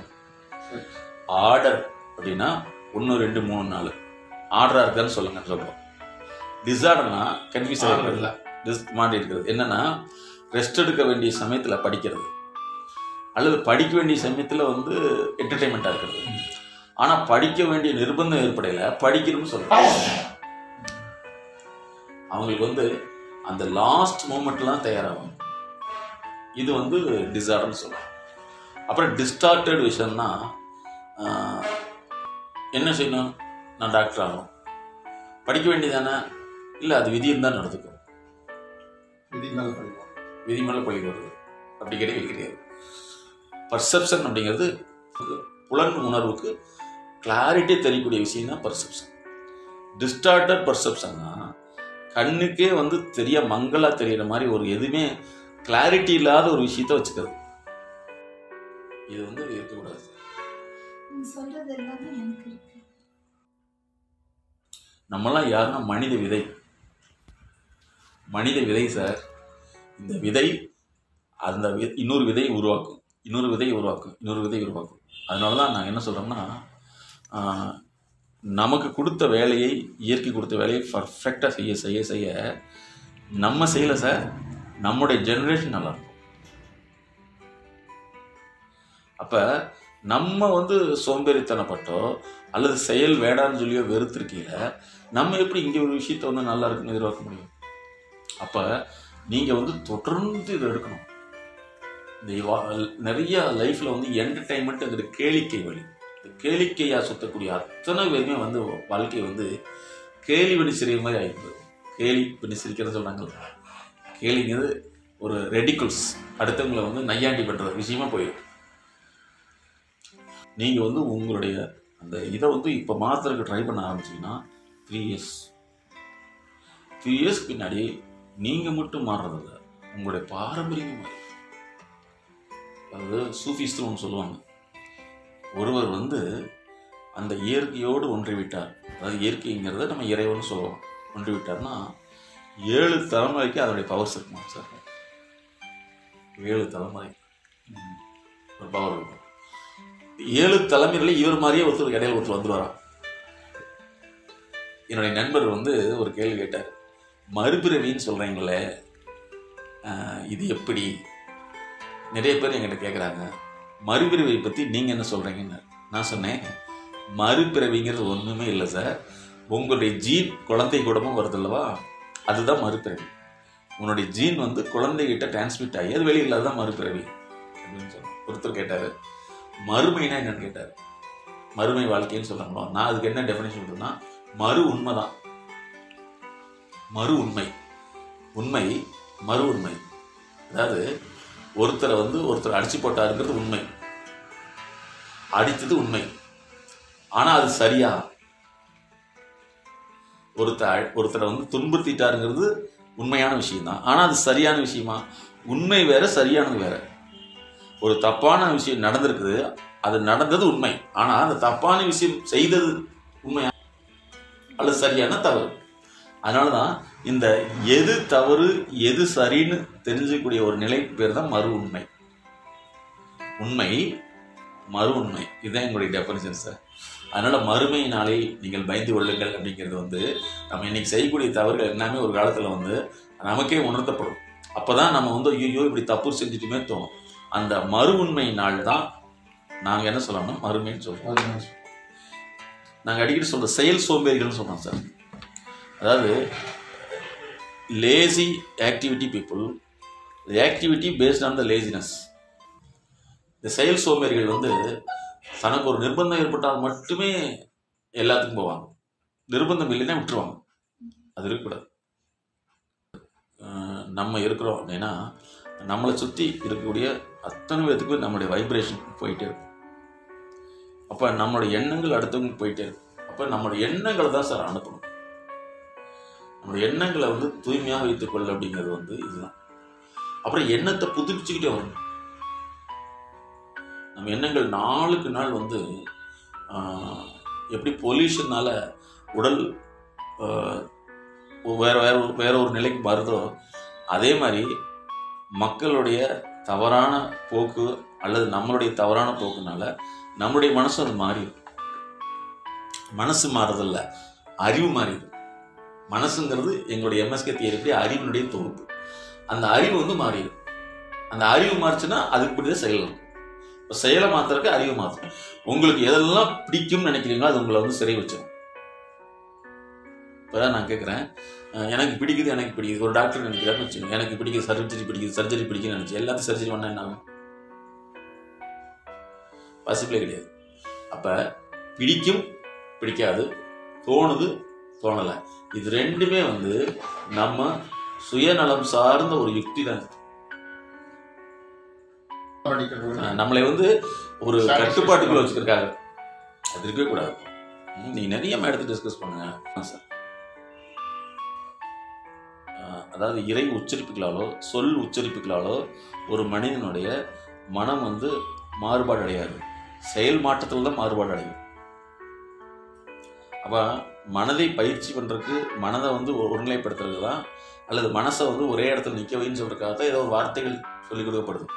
S4: ஆர்டர் அப்படின்னா ஒன்று ரெண்டு மூணு நாலு ஆர்டராக இருக்கான்னு சொல்லுங்க சொல்கிறோம் டிசார்டர்னா கன்ஃபியூஸ் ஆகிருக்கிறது டிஸ் மாட்டி இருக்கிறது என்னன்னா ரெஸ்ட் எடுக்க வேண்டிய சமயத்தில் படிக்கிறது அல்லது படிக்க வேண்டிய சமயத்தில் வந்து என்டர்டெயின்மெண்ட்டாக இருக்கிறது ஆனால் படிக்க வேண்டிய நிர்பந்தம் ஏற்படையில் படிக்கணும்னு சொல்கிறாங்க அவங்களுக்கு வந்து அந்த லாஸ்ட் மூமெண்ட்லாம் தயாராகும் இது வந்து டிசார்டர்னு சொல்லலாம் அப்புறம் டிஸ்டார்டட் விஷயம்னா ஆஹ், என்ன செய்யணும் நான் டாக்டர் ஆகணும் படிக்க வேண்டியதானே இல்லை அது விதியும் தான் நடந்துக்கும்
S5: விதி மேல படிப்போம்
S4: விதி மேலே பழகி வருது அப்படி கிடையாது கிடையாது பர்செப்ஷன் அப்படிங்கிறது புலன் உணர்வுக்கு கிளாரிட்டி தெரியக்கூடிய விஷயம் தான் பர்செப்ஷன் டிஸ்டார்டட் பர்செப்ஷன்னா கண்ணுக்கே வந்து தெரிய மங்களா தெரியிற மாதிரி ஒரு எதுவுமே கிளாரிட்டி இல்லாத ஒரு விஷயத்த வச்சுக்கிறது இது வந்து இருக்கக்கூடாது
S6: நீங்க சொல்றது எல்லாமே எனக்கு இருக்கு
S4: நம்மலாம் யாருன்னா மனித விதை மனித விதை சார் இந்த விதை அந்த வி- இன்னொரு விதையை உருவாக்கும் இன்னொரு விதையை உருவாக்கும் இன்னொரு விதையை உருவாக்கும் அதனால தான் நாங்கள் என்ன சொல்கிறோம்னா நமக்கு கொடுத்த வேலையை இயற்கை கொடுத்த வேலையை பர்ஃபெக்டாக செய்ய செய்ய செய்ய நம்ம செய்யலை சார் நம்முடைய ஜெனரேஷன் நல்லா இருக்கும் அப்போ நம்ம வந்து சோம்பேறித்தனப்பட்டோ அல்லது செயல் வேடான்னு சொல்லியோ வெறுத்திருக்கீங்க நம்ம எப்படி இங்கே ஒரு விஷயத்த வந்து நல்லா இருக்குன்னு எதிர்பார்க்க முடியும் அப்போ நீங்கள் வந்து தொடர்ந்து இதை எடுக்கணும் இந்த வா- நிறைய லைஃப்பில் வந்து என்டர்டைன்மெண்ட்டுங்கிற கேளிக்கை வழி இந்த கேளிக்கையாக சுத்தக்கூடிய அத்தனை பேருமே வந்து வாழ்க்கை வந்து கேலி பண்ணி சிரிக்கிற மாதிரி ஆகிடுது கேலி பண்ணி சிரிக்கிறது சொல்கிறாங்கல்ல கேலிங்கிறது ஒரு ரெடிகுல்ஸ் அடுத்தவங்களை வந்து நையாண்டி பண்ணுற விஷயமா போயிடும் நீங்கள் வந்து உங்களுடைய அந்த இதை வந்து இப்போ மாத்திரக்கு ட்ரை பண்ண ஆரம்பிச்சீங்கன்னா த்ரீ இயர்ஸ் த்ரீ இயர்ஸ் பின்னாடி நீங்கள் மட்டும் மாறுறதில்ல உங்களுடைய பாரம்பரியம் மாறி அதாவது சூஃபிஸ்ட்டு ஒன்று சொல்லுவாங்க ஒருவர் வந்து அந்த இயற்கையோடு ஒன்றி விட்டார் அதாவது இயற்கைங்கிறத நம்ம இறைவன் சொல்லுவோம் ஒன்றி விட்டார்னா ஏழு தலைமுறைக்கு அதனுடைய பவர்ஸ் இருக்குமா சார் ஏழு தலைமுறை ம், ஒரு பவர் இருக்கும் ஏழு தலைமுறையில இவர் மாதிரியே ஒருத்தர் இடையில ஒருத்தர் வந்துருவாராம் என்னுடைய நண்பர் வந்து ஒரு கேள்வி கேட்டார் மறுபிறவின்னு சொல்கிறீங்களே இது எப்படி நிறைய பேர் என்கிட்ட கேட்குறாங்க மறுபிறவியை பற்றி நீங்கள் என்ன சொல்கிறீங்கன்னு நான் சொன்னேன் மறுபிறவிங்கிறது ஒன்றுமே இல்லை சார் உங்களுடைய ஜீன் குழந்தை கூடமும் வருது அல்லவா அதுதான் மறுபிறவி உன்னுடைய ஜீன் வந்து குழந்தைகிட்ட டிரான்ஸ்மிட் ஆகி அது வெளியில் தான் மறுபிறவி அப்படின்னு சொன்னேன் ஒருத்தர் கேட்டார் மறுமைனா என்னன்னு கேட்டார் மறுமை வாழ்க்கைன்னு சொல்றாங்களோ நான் அதுக்கு என்ன டெஃபினேஷன் சொல்றேன்னா மறு உண்மைதான் மறு உண்மை உண்மை மறு உண்மை அதாவது ஒருத்தரை வந்து ஒருத்தர் அடிச்சு போட்டாருங்கிறது உண்மை அடித்தது உண்மை ஆனா அது சரியா ஒருத்தர் ஒருத்தரை வந்து துன்புறுத்திட்டாருங்கிறது உண்மையான விஷயம் தான் ஆனா அது சரியான விஷயமா உண்மை வேற சரியானது வேற ஒரு தப்பான விஷயம் நடந்திருக்குது அது நடந்தது உண்மை ஆனா அந்த தப்பான விஷயம் செய்தது உண்மையா அல்லது சரியான தவறு அதனால தான் இந்த எது தவறு எது சரின்னு தெரிஞ்சுக்கக்கூடிய ஒரு நிலை பேர் தான் மறு உண்மை உண்மை மறு உண்மை இதுதான் எங்களுடைய டெஃபனிஷன் சார் அதனால மறுமையினாலே நீங்கள் பயந்து கொள்ளுங்கள் அப்படிங்கிறது வந்து நம்ம இன்னைக்கு செய்யக்கூடிய தவறுகள் எல்லாமே ஒரு காலத்தில் வந்து நமக்கே உணர்த்தப்படும் அப்பதான் நம்ம வந்து ஐயோ இப்படி தப்பு செஞ்சுட்டுமே தோணும் அந்த மறு உண்மை நாள் தான் நாங்கள் என்ன சொல்லணும்னா மறுமைன்னு சொல்றோம் நாங்கள் அடிக்கடி சொல்ற செயல் சோம்பேறிகள்னு சொல்றோம் சார் அதாவது lazy activity people activity based on the laziness இந்த செயல் சோம்பேறிகள் வந்து தனக்கு ஒரு நிர்பந்தம் ஏற்பட்டால் மட்டுமே எல்லாத்துக்கும் போவாங்க நிர்பந்தம் இல்லைன்னா விட்டுருவாங்க அது இருக்கக்கூடாது அஹ் நம்ம இருக்கிறோம் அப்படின்னா நம்மளை சுற்றி இருக்கக்கூடிய அத்தனை பேத்துக்கும் நம்மளுடைய வைப்ரேஷன் போயிட்டே இருக்கும் அப்போ நம்மளுடைய எண்ணங்கள் அடுத்தவங்களுக்கு போயிட்டே இருக்கும் அப்போ நம்மளுடைய எண்ணங்களை தான் சார் அனுப்பணும் நம்மளுடைய எண்ணங்களை வந்து தூய்மையாக வைத்துக்கொள்ள அப்படிங்கிறது வந்து இதுதான் அப்புறம் எண்ணத்தை புதுப்பிச்சுக்கிட்டே வரணும் நம்ம எண்ணங்கள் நாளுக்கு நாள் வந்து ஆஹ், எப்படி பொல்யூஷனால உடல் ஆஹ், வேற வேற ஒரு- வேற ஒரு நிலைக்கு வருதோ அதே மாதிரி மக்களுடைய தவறான போக்கு அல்லது நம்மளுடைய தவறான போக்குனால நம்மளுடைய மனசு அது மாறிடும் மனசு மாறுறதில்ல அறிவு மாறிடும் மனசுங்கிறது எங்களுடைய எம்எஸ்கே தியரிப்படி அறிவினுடைய தொகுப்பு அந்த அறிவு வந்து மாறிடும் அந்த அறிவு மாறுச்சுன்னா அதுக்கு தான் செயல் இருக்கும் இப்போ செயலை மாத்துறதுக்கு அறிவு மாற்றும் உங்களுக்கு எதெல்லாம் பிடிக்கும்னு நினைக்கிறீங்களோ அது உங்களை வந்து சிறை வச்சிடும் இப்போ நான் கேட்குறேன் எனக்கு பிடிக்குது எனக்கு பிடிக்குது ஒரு டாக்டர் நினைக்கிறாருன்னு வச்சுக்கோங்க எனக்கு பிடிக்குது சர்ஜரி பிடிக்குது சர்ஜரி பிடிக்குன்னு நினச்சி எல்லாத்தையும் சர்ஜரி பண்ணால் என்ன ஆகும் பாசிபிளே கிடையாது அப்போ பிடிக்கும் பிடிக்காது தோணுது தோணலை இது ரெண்டுமே வந்து நம்ம சுயநலம் சார்ந்த ஒரு யுக்தி தான் அஹ் நம்மளை வந்து ஒரு கட்டுப்பாட்டுக்குள்ள வச்சுருக்காங்க அது இருக்கவே கூடாது ம், நீங்க நிறைய எடுத்து டிஸ்கஸ் பண்ணுங்க ஆ, சார் அஹ், அதாவது இறை உச்சரிப்புகளாலோ சொல் உச்சரிப்புகளாலோ ஒரு மனிதனுடைய மனம் வந்து மாறுபாடு அடையாது செயல் மாற்றத்தில் தான் மாறுபாடு அடையும் அப்போ மனதை பயிற்சி பண்ணுறதுக்கு மனதை வந்து ஒரு- ஒருநிலைப்படுத்துறது தான் அல்லது மனசை வந்து ஒரே இடத்துல நிற்க வைன்னு சொல்றதுக்காக தான் ஏதோ ஒரு வார்த்தைகள் சொல்லிக் கொடுக்கப்படுது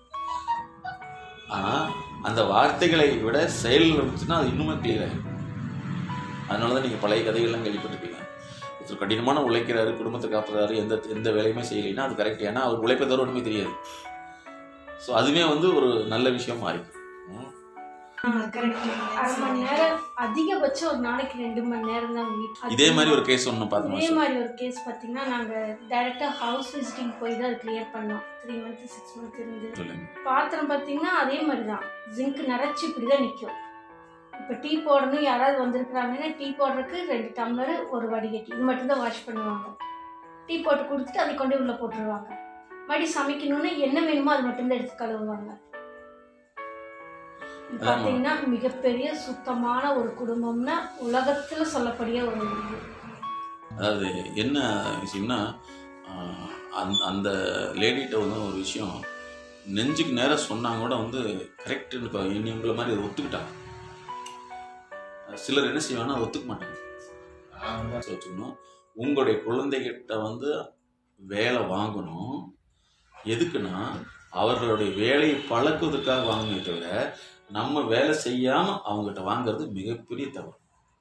S4: ஆனால் அந்த வார்த்தைகளை விட செயல் இருந்துச்சுன்னா அது இன்னுமே கிளியர் ஆகும் அதனால தான் நீங்கள் பழைய கதைகள்லாம் கேள்விப்பட்டிருப்பீங்க ஒருத்தர் கடினமான உழைக்கிறாரு குடும்பத்தை காப்புறாரு எந்த எந்த வேலையுமே செய்யலைன்னா அது கரெக்ட் ஏன்னா அவர் உழைப்பை தவிர ஒன்றுமே தெரியாது ஸோ அதுவே வந்து ஒரு நல்ல விஷயம் மாறி
S6: அரை மணி நேரம் அதிகபட்சம் ஒரு நாளைக்கு ரெண்டு மணி நேரம் தான் வீட்
S4: இதே மாதிரி ஒரு கேஸ் ஒன்று
S6: இதே
S4: பார்த்தோம்
S6: மாதிரி ஒரு கேஸ் பார்த்தீங்கன்னா நாங்கள் டைரெக்டாக ஹவுஸ் விசிட்டிங் போய் தான் அது கிளியர் பண்ணோம் த்ரீ மந்த் சிக்ஸ் மந்த் இருந்து
S4: சொல்லுங்க
S6: பாத்திரம் பார்த்தீங்கன்னா அதே மாதிரி தான் ஜிங்க் நிறச்சி இப்படி தான் நிற்கும் இப்போ டீ போடணும் யாராவது வந்திருக்கிறாங்கன்னா டீ போடுறதுக்கு ரெண்டு டம்ளர் ஒரு வடிகட்டி இது மட்டும்தான் வாஷ் பண்ணுவாங்க டீ போட்டு கொடுத்துட்டு அதை கொண்டு உள்ளே போட்டுருவாங்க மறுபடி சமைக்கணும்னா என்ன வேணுமோ அது மட்டும்தான் எடுத்து கழுவுவாங்க இது
S4: அதாம்மா.
S6: பார்த்தீங்கன்னா மிகப்பெரிய சுத்தமான ஒரு குடும்பம்னா உலகத்தில் சொல்லக்கூடிய ஒரு இது
S4: அதாவது என்ன விஷயம்னா ஆஹ், அந்த அந்த லேடிகிட்ட வந்து ஒரு விஷயம் நெஞ்சுக்கு நேரம் சொன்னாங்க கூட வந்து கரெக்டுன்னு இப்போ இவங்கள மாதிரி அதை ஒத்துக்கிட்டாங்க சிலர் என்ன செய்வாங்கன்னா அதை ஒத்துக்க மாட்டாங்க வச்சுக்கணும் உங்களுடைய குழந்தைகிட்ட வந்து வேலை வாங்கணும் எதுக்குன்னா அவர்களுடைய வேலையை பழக்குவதற்காக வாங்கணுமே தவிர நம்ம வேலை செய்யாமல் அவங்ககிட்ட வாங்குறது மிகப்பெரிய தவறு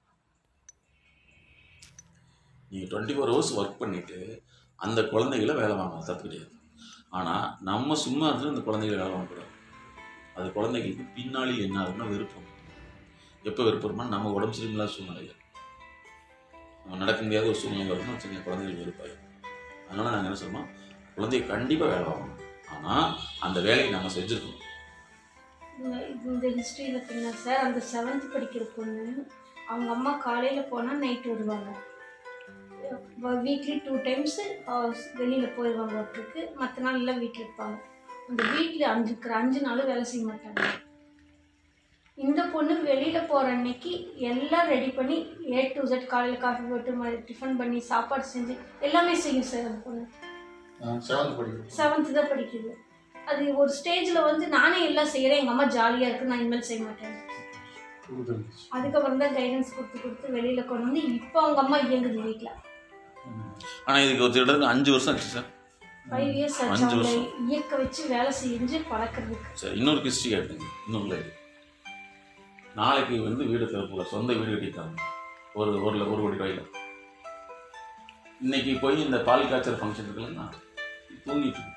S4: நீங்கள் டுவெண்ட்டி ஃபோர் ஹவர்ஸ் ஒர்க் பண்ணிவிட்டு அந்த குழந்தைகளை வேலை வாங்கலாம் தப்பு கிடையாது ஆனால் நம்ம சும்மா இருந்து அந்த குழந்தைகளை வேலை வாங்கக்கூடாது அது குழந்தைகளுக்கு பின்னாடி என்ன ஆகும்னா விருப்பம் எப்போ விருப்பம்னா நம்ம உடம்பு சரியில்லாத சூழ்நிலையில் நம்ம நடக்க முடியாத ஒரு சூழ்நிலை வரும்னு வச்சுக்கோங்க குழந்தைகள் விருப்பாயும் அதனால் நாங்கள் என்ன சொல்லுவோம் குழந்தைய கண்டிப்பாக வேலை வாங்கணும் ஆனால் அந்த வேலையை நம்ம செஞ்சுருக்கணும்
S6: இந்த- இந்த ஹிஸ்ட்ரி பார்த்தீங்கன்னா சார் அந்த செவன்த் படிக்கிற பொண்ணு அவங்க அம்மா காலையில் போனால் நைட் வருவாங்க வீக்லி டூ டைம்ஸ் வெளியில் போயிடுவாங்க ஒர்க்குக்கு மற்ற நாள் எல்லாம் வீட்டில் இருப்பாங்க அந்த வீட்டில் அஞ்சு இருக்கிற அஞ்சு நாளும் வேலை செய்ய மாட்டாங்க இந்த பொண்ணு வெளியில் போகிற அன்னைக்கு எல்லாம் ரெடி பண்ணி ஏ டு Z காலையில் காஃபி போட்டு ம- டிஃபன் பண்ணி சாப்பாடு செஞ்சு எல்லாமே செய்யும் சார் அந்த பொண்ணு
S5: செவன்த் படிக்கிறேன்
S6: செவன்த்து தான் படிக்குது அது ஒரு ஸ்டேஜில் வந்து நானே எல்லாம் செய்கிறேன் எங்கள் அம்மா ஜாலியாக இருக்கு நான் இனிமேல் செய்ய மாட்டேன் அதுக்கப்புறம் தான் கைடன்ஸ் கொடுத்து கொடுத்து வெளியில் கொண்டு வந்து இப்போ அவங்க அம்மா இயங்குது வீட்டில்
S4: ஆனால் இதுக்கு ஒரு கிட்டத்தட்ட அஞ்சு வருஷம் ஆச்சு சார்
S6: ஃபைவ் இயர்ஸ் ஆச்சு
S4: அஞ்சு
S6: அவங்களை
S4: வருஷம்.
S6: இயக்க வச்சு வேலை செஞ்சு பழக்கிறதுக்கு
S4: சரி இன்னொரு ஹிஸ்ட்ரி கேட்டுங்க இன்னொரு லேடி நாளைக்கு வந்து வீடு திறப்புல சொந்த வீடு கட்டிட்டாங்க ஒரு ஒரு ல- ஒரு கோடி ரூபாயில் இன்னைக்கு போய் இந்த பால் காய்ச்சல் ஃபங்க்ஷன் இருக்குல்லன்னா தூங்கிட்டு இருக்கு.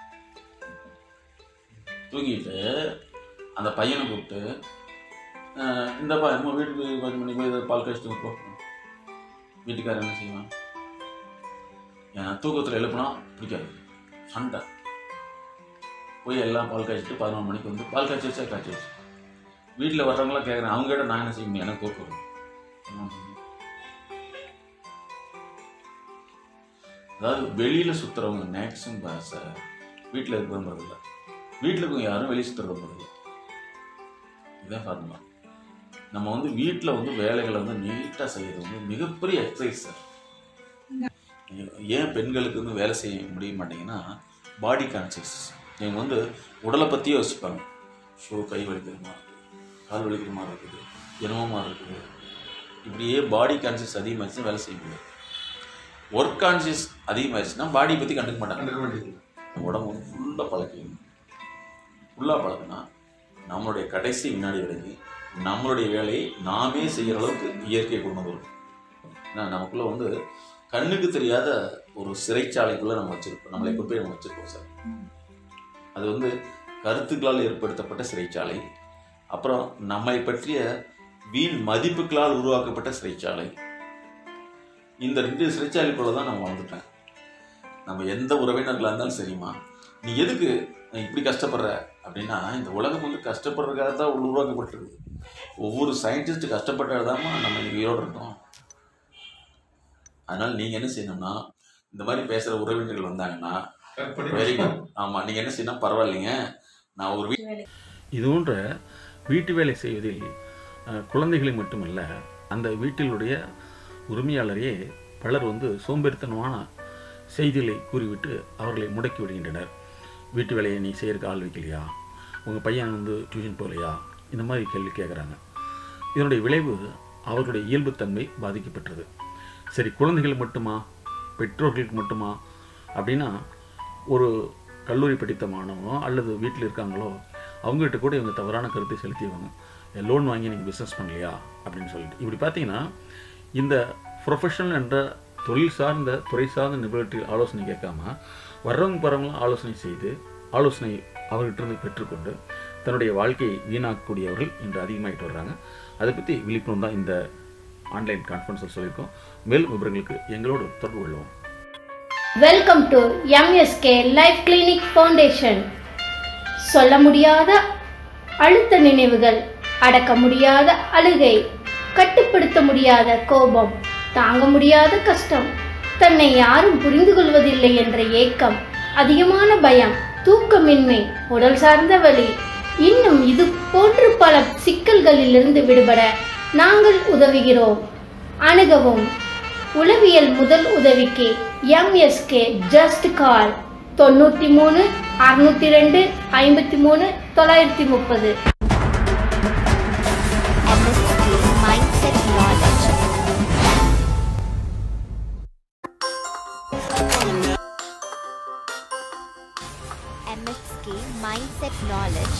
S4: தூங்கிட்டு அந்த பையனை கூப்பிட்டு "அஹ், இந்தப்பா நம்ம வீட்டுக்கு கொஞ்சம் மணி போய் இதை பால் காய்ச்சிட்டு போ வீட்டுக்காரர் என்ன செய்வான் என் தூக்கத்தில் எழுப்புனா பிடிக்காது சண்டை போய் எல்லாம் பால் காய்ச்சிட்டு பதினொரு மணிக்கு வந்து பால் காய்ச்சி வச்சா காய்ச்சி வச்சு வீட்டில் வர்றவங்களாம் கேட்குறேன் அவங்க கிட்ட நான் என்ன செய்ய முடியும் எனக்கு தூக்கம் வரும். என்ன செய்ய? அதாவது வெளியில் சுற்றுறவங்க மேக்ஸிமம் பாச வீட்டில் இருக்க விரும்புறதில்ல வீட்டில் இருக்கவங்க யாரும் வெளியே சுற்றுற விரும்புறதில்ல இதுதான் ஃபார்முலா நம்ம வந்து வீட்டில் வந்து வேலைகளை வந்து நீட்டாக செய்யறது வந்து மிகப்பெரிய எக்ஸசைஸ் சார் ஏன் பெண்களுக்கு வந்து வேலை செய்ய முடிய மாட்டேங்கன்னா பாடி கான்சியஸ் இவங்க வந்து உடலை பற்றி யோசிப்பாங்க ஷோ கை வலிக்கிற மாதிரி இருக்குது கால் வலிக்கிற மாதிரி இருக்குது என்னமோ மாதிரி இருக்குது இப்படியே பாடி கான்சியஸ் அதிகமாகிடுச்சுன்னா வேலை செய்ய முடியாது ஒர்க் கான்சியஸ் அதிகமாகிடுச்சுன்னா பாடி பற்றி கண்டுக்க மாட்டாங்க
S5: கண்டுக்க வேண்டியது
S4: உடம்பு வந்து ஃபுல்லாக பழக்கி ஃபுல்லாக பழகுனா நம்மளுடைய கடைசி வினாடி வரைக்கும் நம்மளுடைய வேலையை நாமே செய்கிற அளவுக்கு இயற்கை கொண்டு வரும் ஏன்னா நமக்குள்ள வந்து கண்ணுக்கு தெரியாத ஒரு சிறைச்சாலைக்குள்ளே நம்ம வச்சுருப்போம் நம்மளை கொண்டு போய் நம்ம வச்சுருக்கோம் சார் அது வந்து கருத்துக்களால் ஏற்படுத்தப்பட்ட சிறைச்சாலை அப்புறம் நம்மை பற்றிய வீண் மதிப்புகளால் உருவாக்கப்பட்ட சிறைச்சாலை இந்த ரெண்டு சிறைச்சாலைக்குள்ள தான் நான் வாழ்ந்துட்டேன் நம்ம எந்த உறவினர்களாக இருந்தாலும் சரிம்மா நீ எதுக்கு இப்படி கஷ்டப்படுற அப்படின்னா இந்த உலகம் வந்து கஷ்டப்படுறதுக்காக தான் உருவாக்கப்பட்டிருக்கு ஒவ்வொரு சயின்டிஸ்ட் கஷ்டப்பட்டதாம்மா நம்ம இன்னைக்கு உயிரோடு இருக்கோம் அதனால் நீங்கள் என்ன செய்யணும்னா இந்த மாதிரி பேசுகிற உறவினர்கள் வந்தாங்கன்னா வெரி குட் ஆமாம் நீங்கள் என்ன செய்யணும் பரவாயில்லைங்க நான் ஒரு வீ
S1: இது போன்ற வீட்டு வேலை செய்வதில் அஹ், குழந்தைகளை மட்டுமல்ல அந்த வீட்டிலுடைய உரிமையாளரையே பலர் வந்து சோம்பேறித்தனமான செய்திகளை கூறிவிட்டு அவர்களை முடக்கி விடுகின்றனர் வீட்டு வேலையை நீ செய்யறதுக்கு ஆள் வைக்கலையா உங்கள் பையன் வந்து டியூஷன் போகலையா இந்த மாதிரி கேள்வி கேட்குறாங்க இதனுடைய விளைவு அவர்களுடைய இயல்புத்தன்மை பாதிக்கப்பட்டது சரி குழந்தைகள் மட்டுமா பெற்றோர்களுக்கு மட்டுமா அப்படின்னா ஒரு கல்லூரி படித்த மாணவனோ அல்லது வீட்டில் இருக்காங்களோ அவங்ககிட்ட கூட இவங்க தவறான கருத்தை செலுத்திடுவாங்க லோன் வாங்கி நீங்கள் பிஸ்னஸ் பண்ணலையா அப்படின்னு சொல்லிட்டு இப்படி பார்த்தீங்கன்னா இந்த ப்ரொஃபஷனல் என்ற தொழில் சார்ந்த துறை சார்ந்த நிபுணர்கள் ஆலோசனை கேட்காம வர்றவங்க போகிறவங்களாம் ஆலோசனை செய்து ஆலோசனை அவர்கிட்ட பெற்றுக்கொண்டு தன்னுடைய வாழ்க்கையை வீணாக்கக்கூடியவர்கள் இன்று அதிகமாகிட்டு வர்றாங்க அதை பற்றி விழிப்புணர்வு தான் இந்த ஆன்லைன் கான்ஃபரன்ஸில் சொல்லியிருக்கோம் மேலும் விவரங்களுக்கு எங்களோடு தொடர்பு கொள்வோம்
S3: welcome to MSK life clinic foundation சொல்ல முடியாத அழுத்த நினைவுகள் அடக்க முடியாத அழுகை கட்டுப்படுத்த முடியாத கோபம் தாங்க முடியாத கஷ்டம் தன்னை யாரும் புரிந்து கொள்வதில்லை என்ற ஏக்கம் அதிகமான பயம் தூக்கமின்மை உடல் சார்ந்த வலி இன்னும் இது போன்று பல சிக்கல்களிலிருந்து விடுபட நாங்கள் உதவுகிறோம் அணுகவும் உளவியல் முதல் உதவிக்கு எம்எஸ்கே ஜஸ்ட் கால் தொண்ணூற்றி மூணு அறுநூத்தி ரெண்டு ஐம்பத்தி மூணு தொள்ளாயிரத்தி முப்பது
S2: MSK Mindset Knowledge. MSK Mindset Knowledge.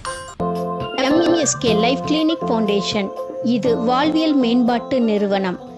S3: MSK life clinic foundation இது வாழ்வியல் மேம்பாட்டு நிறுவனம்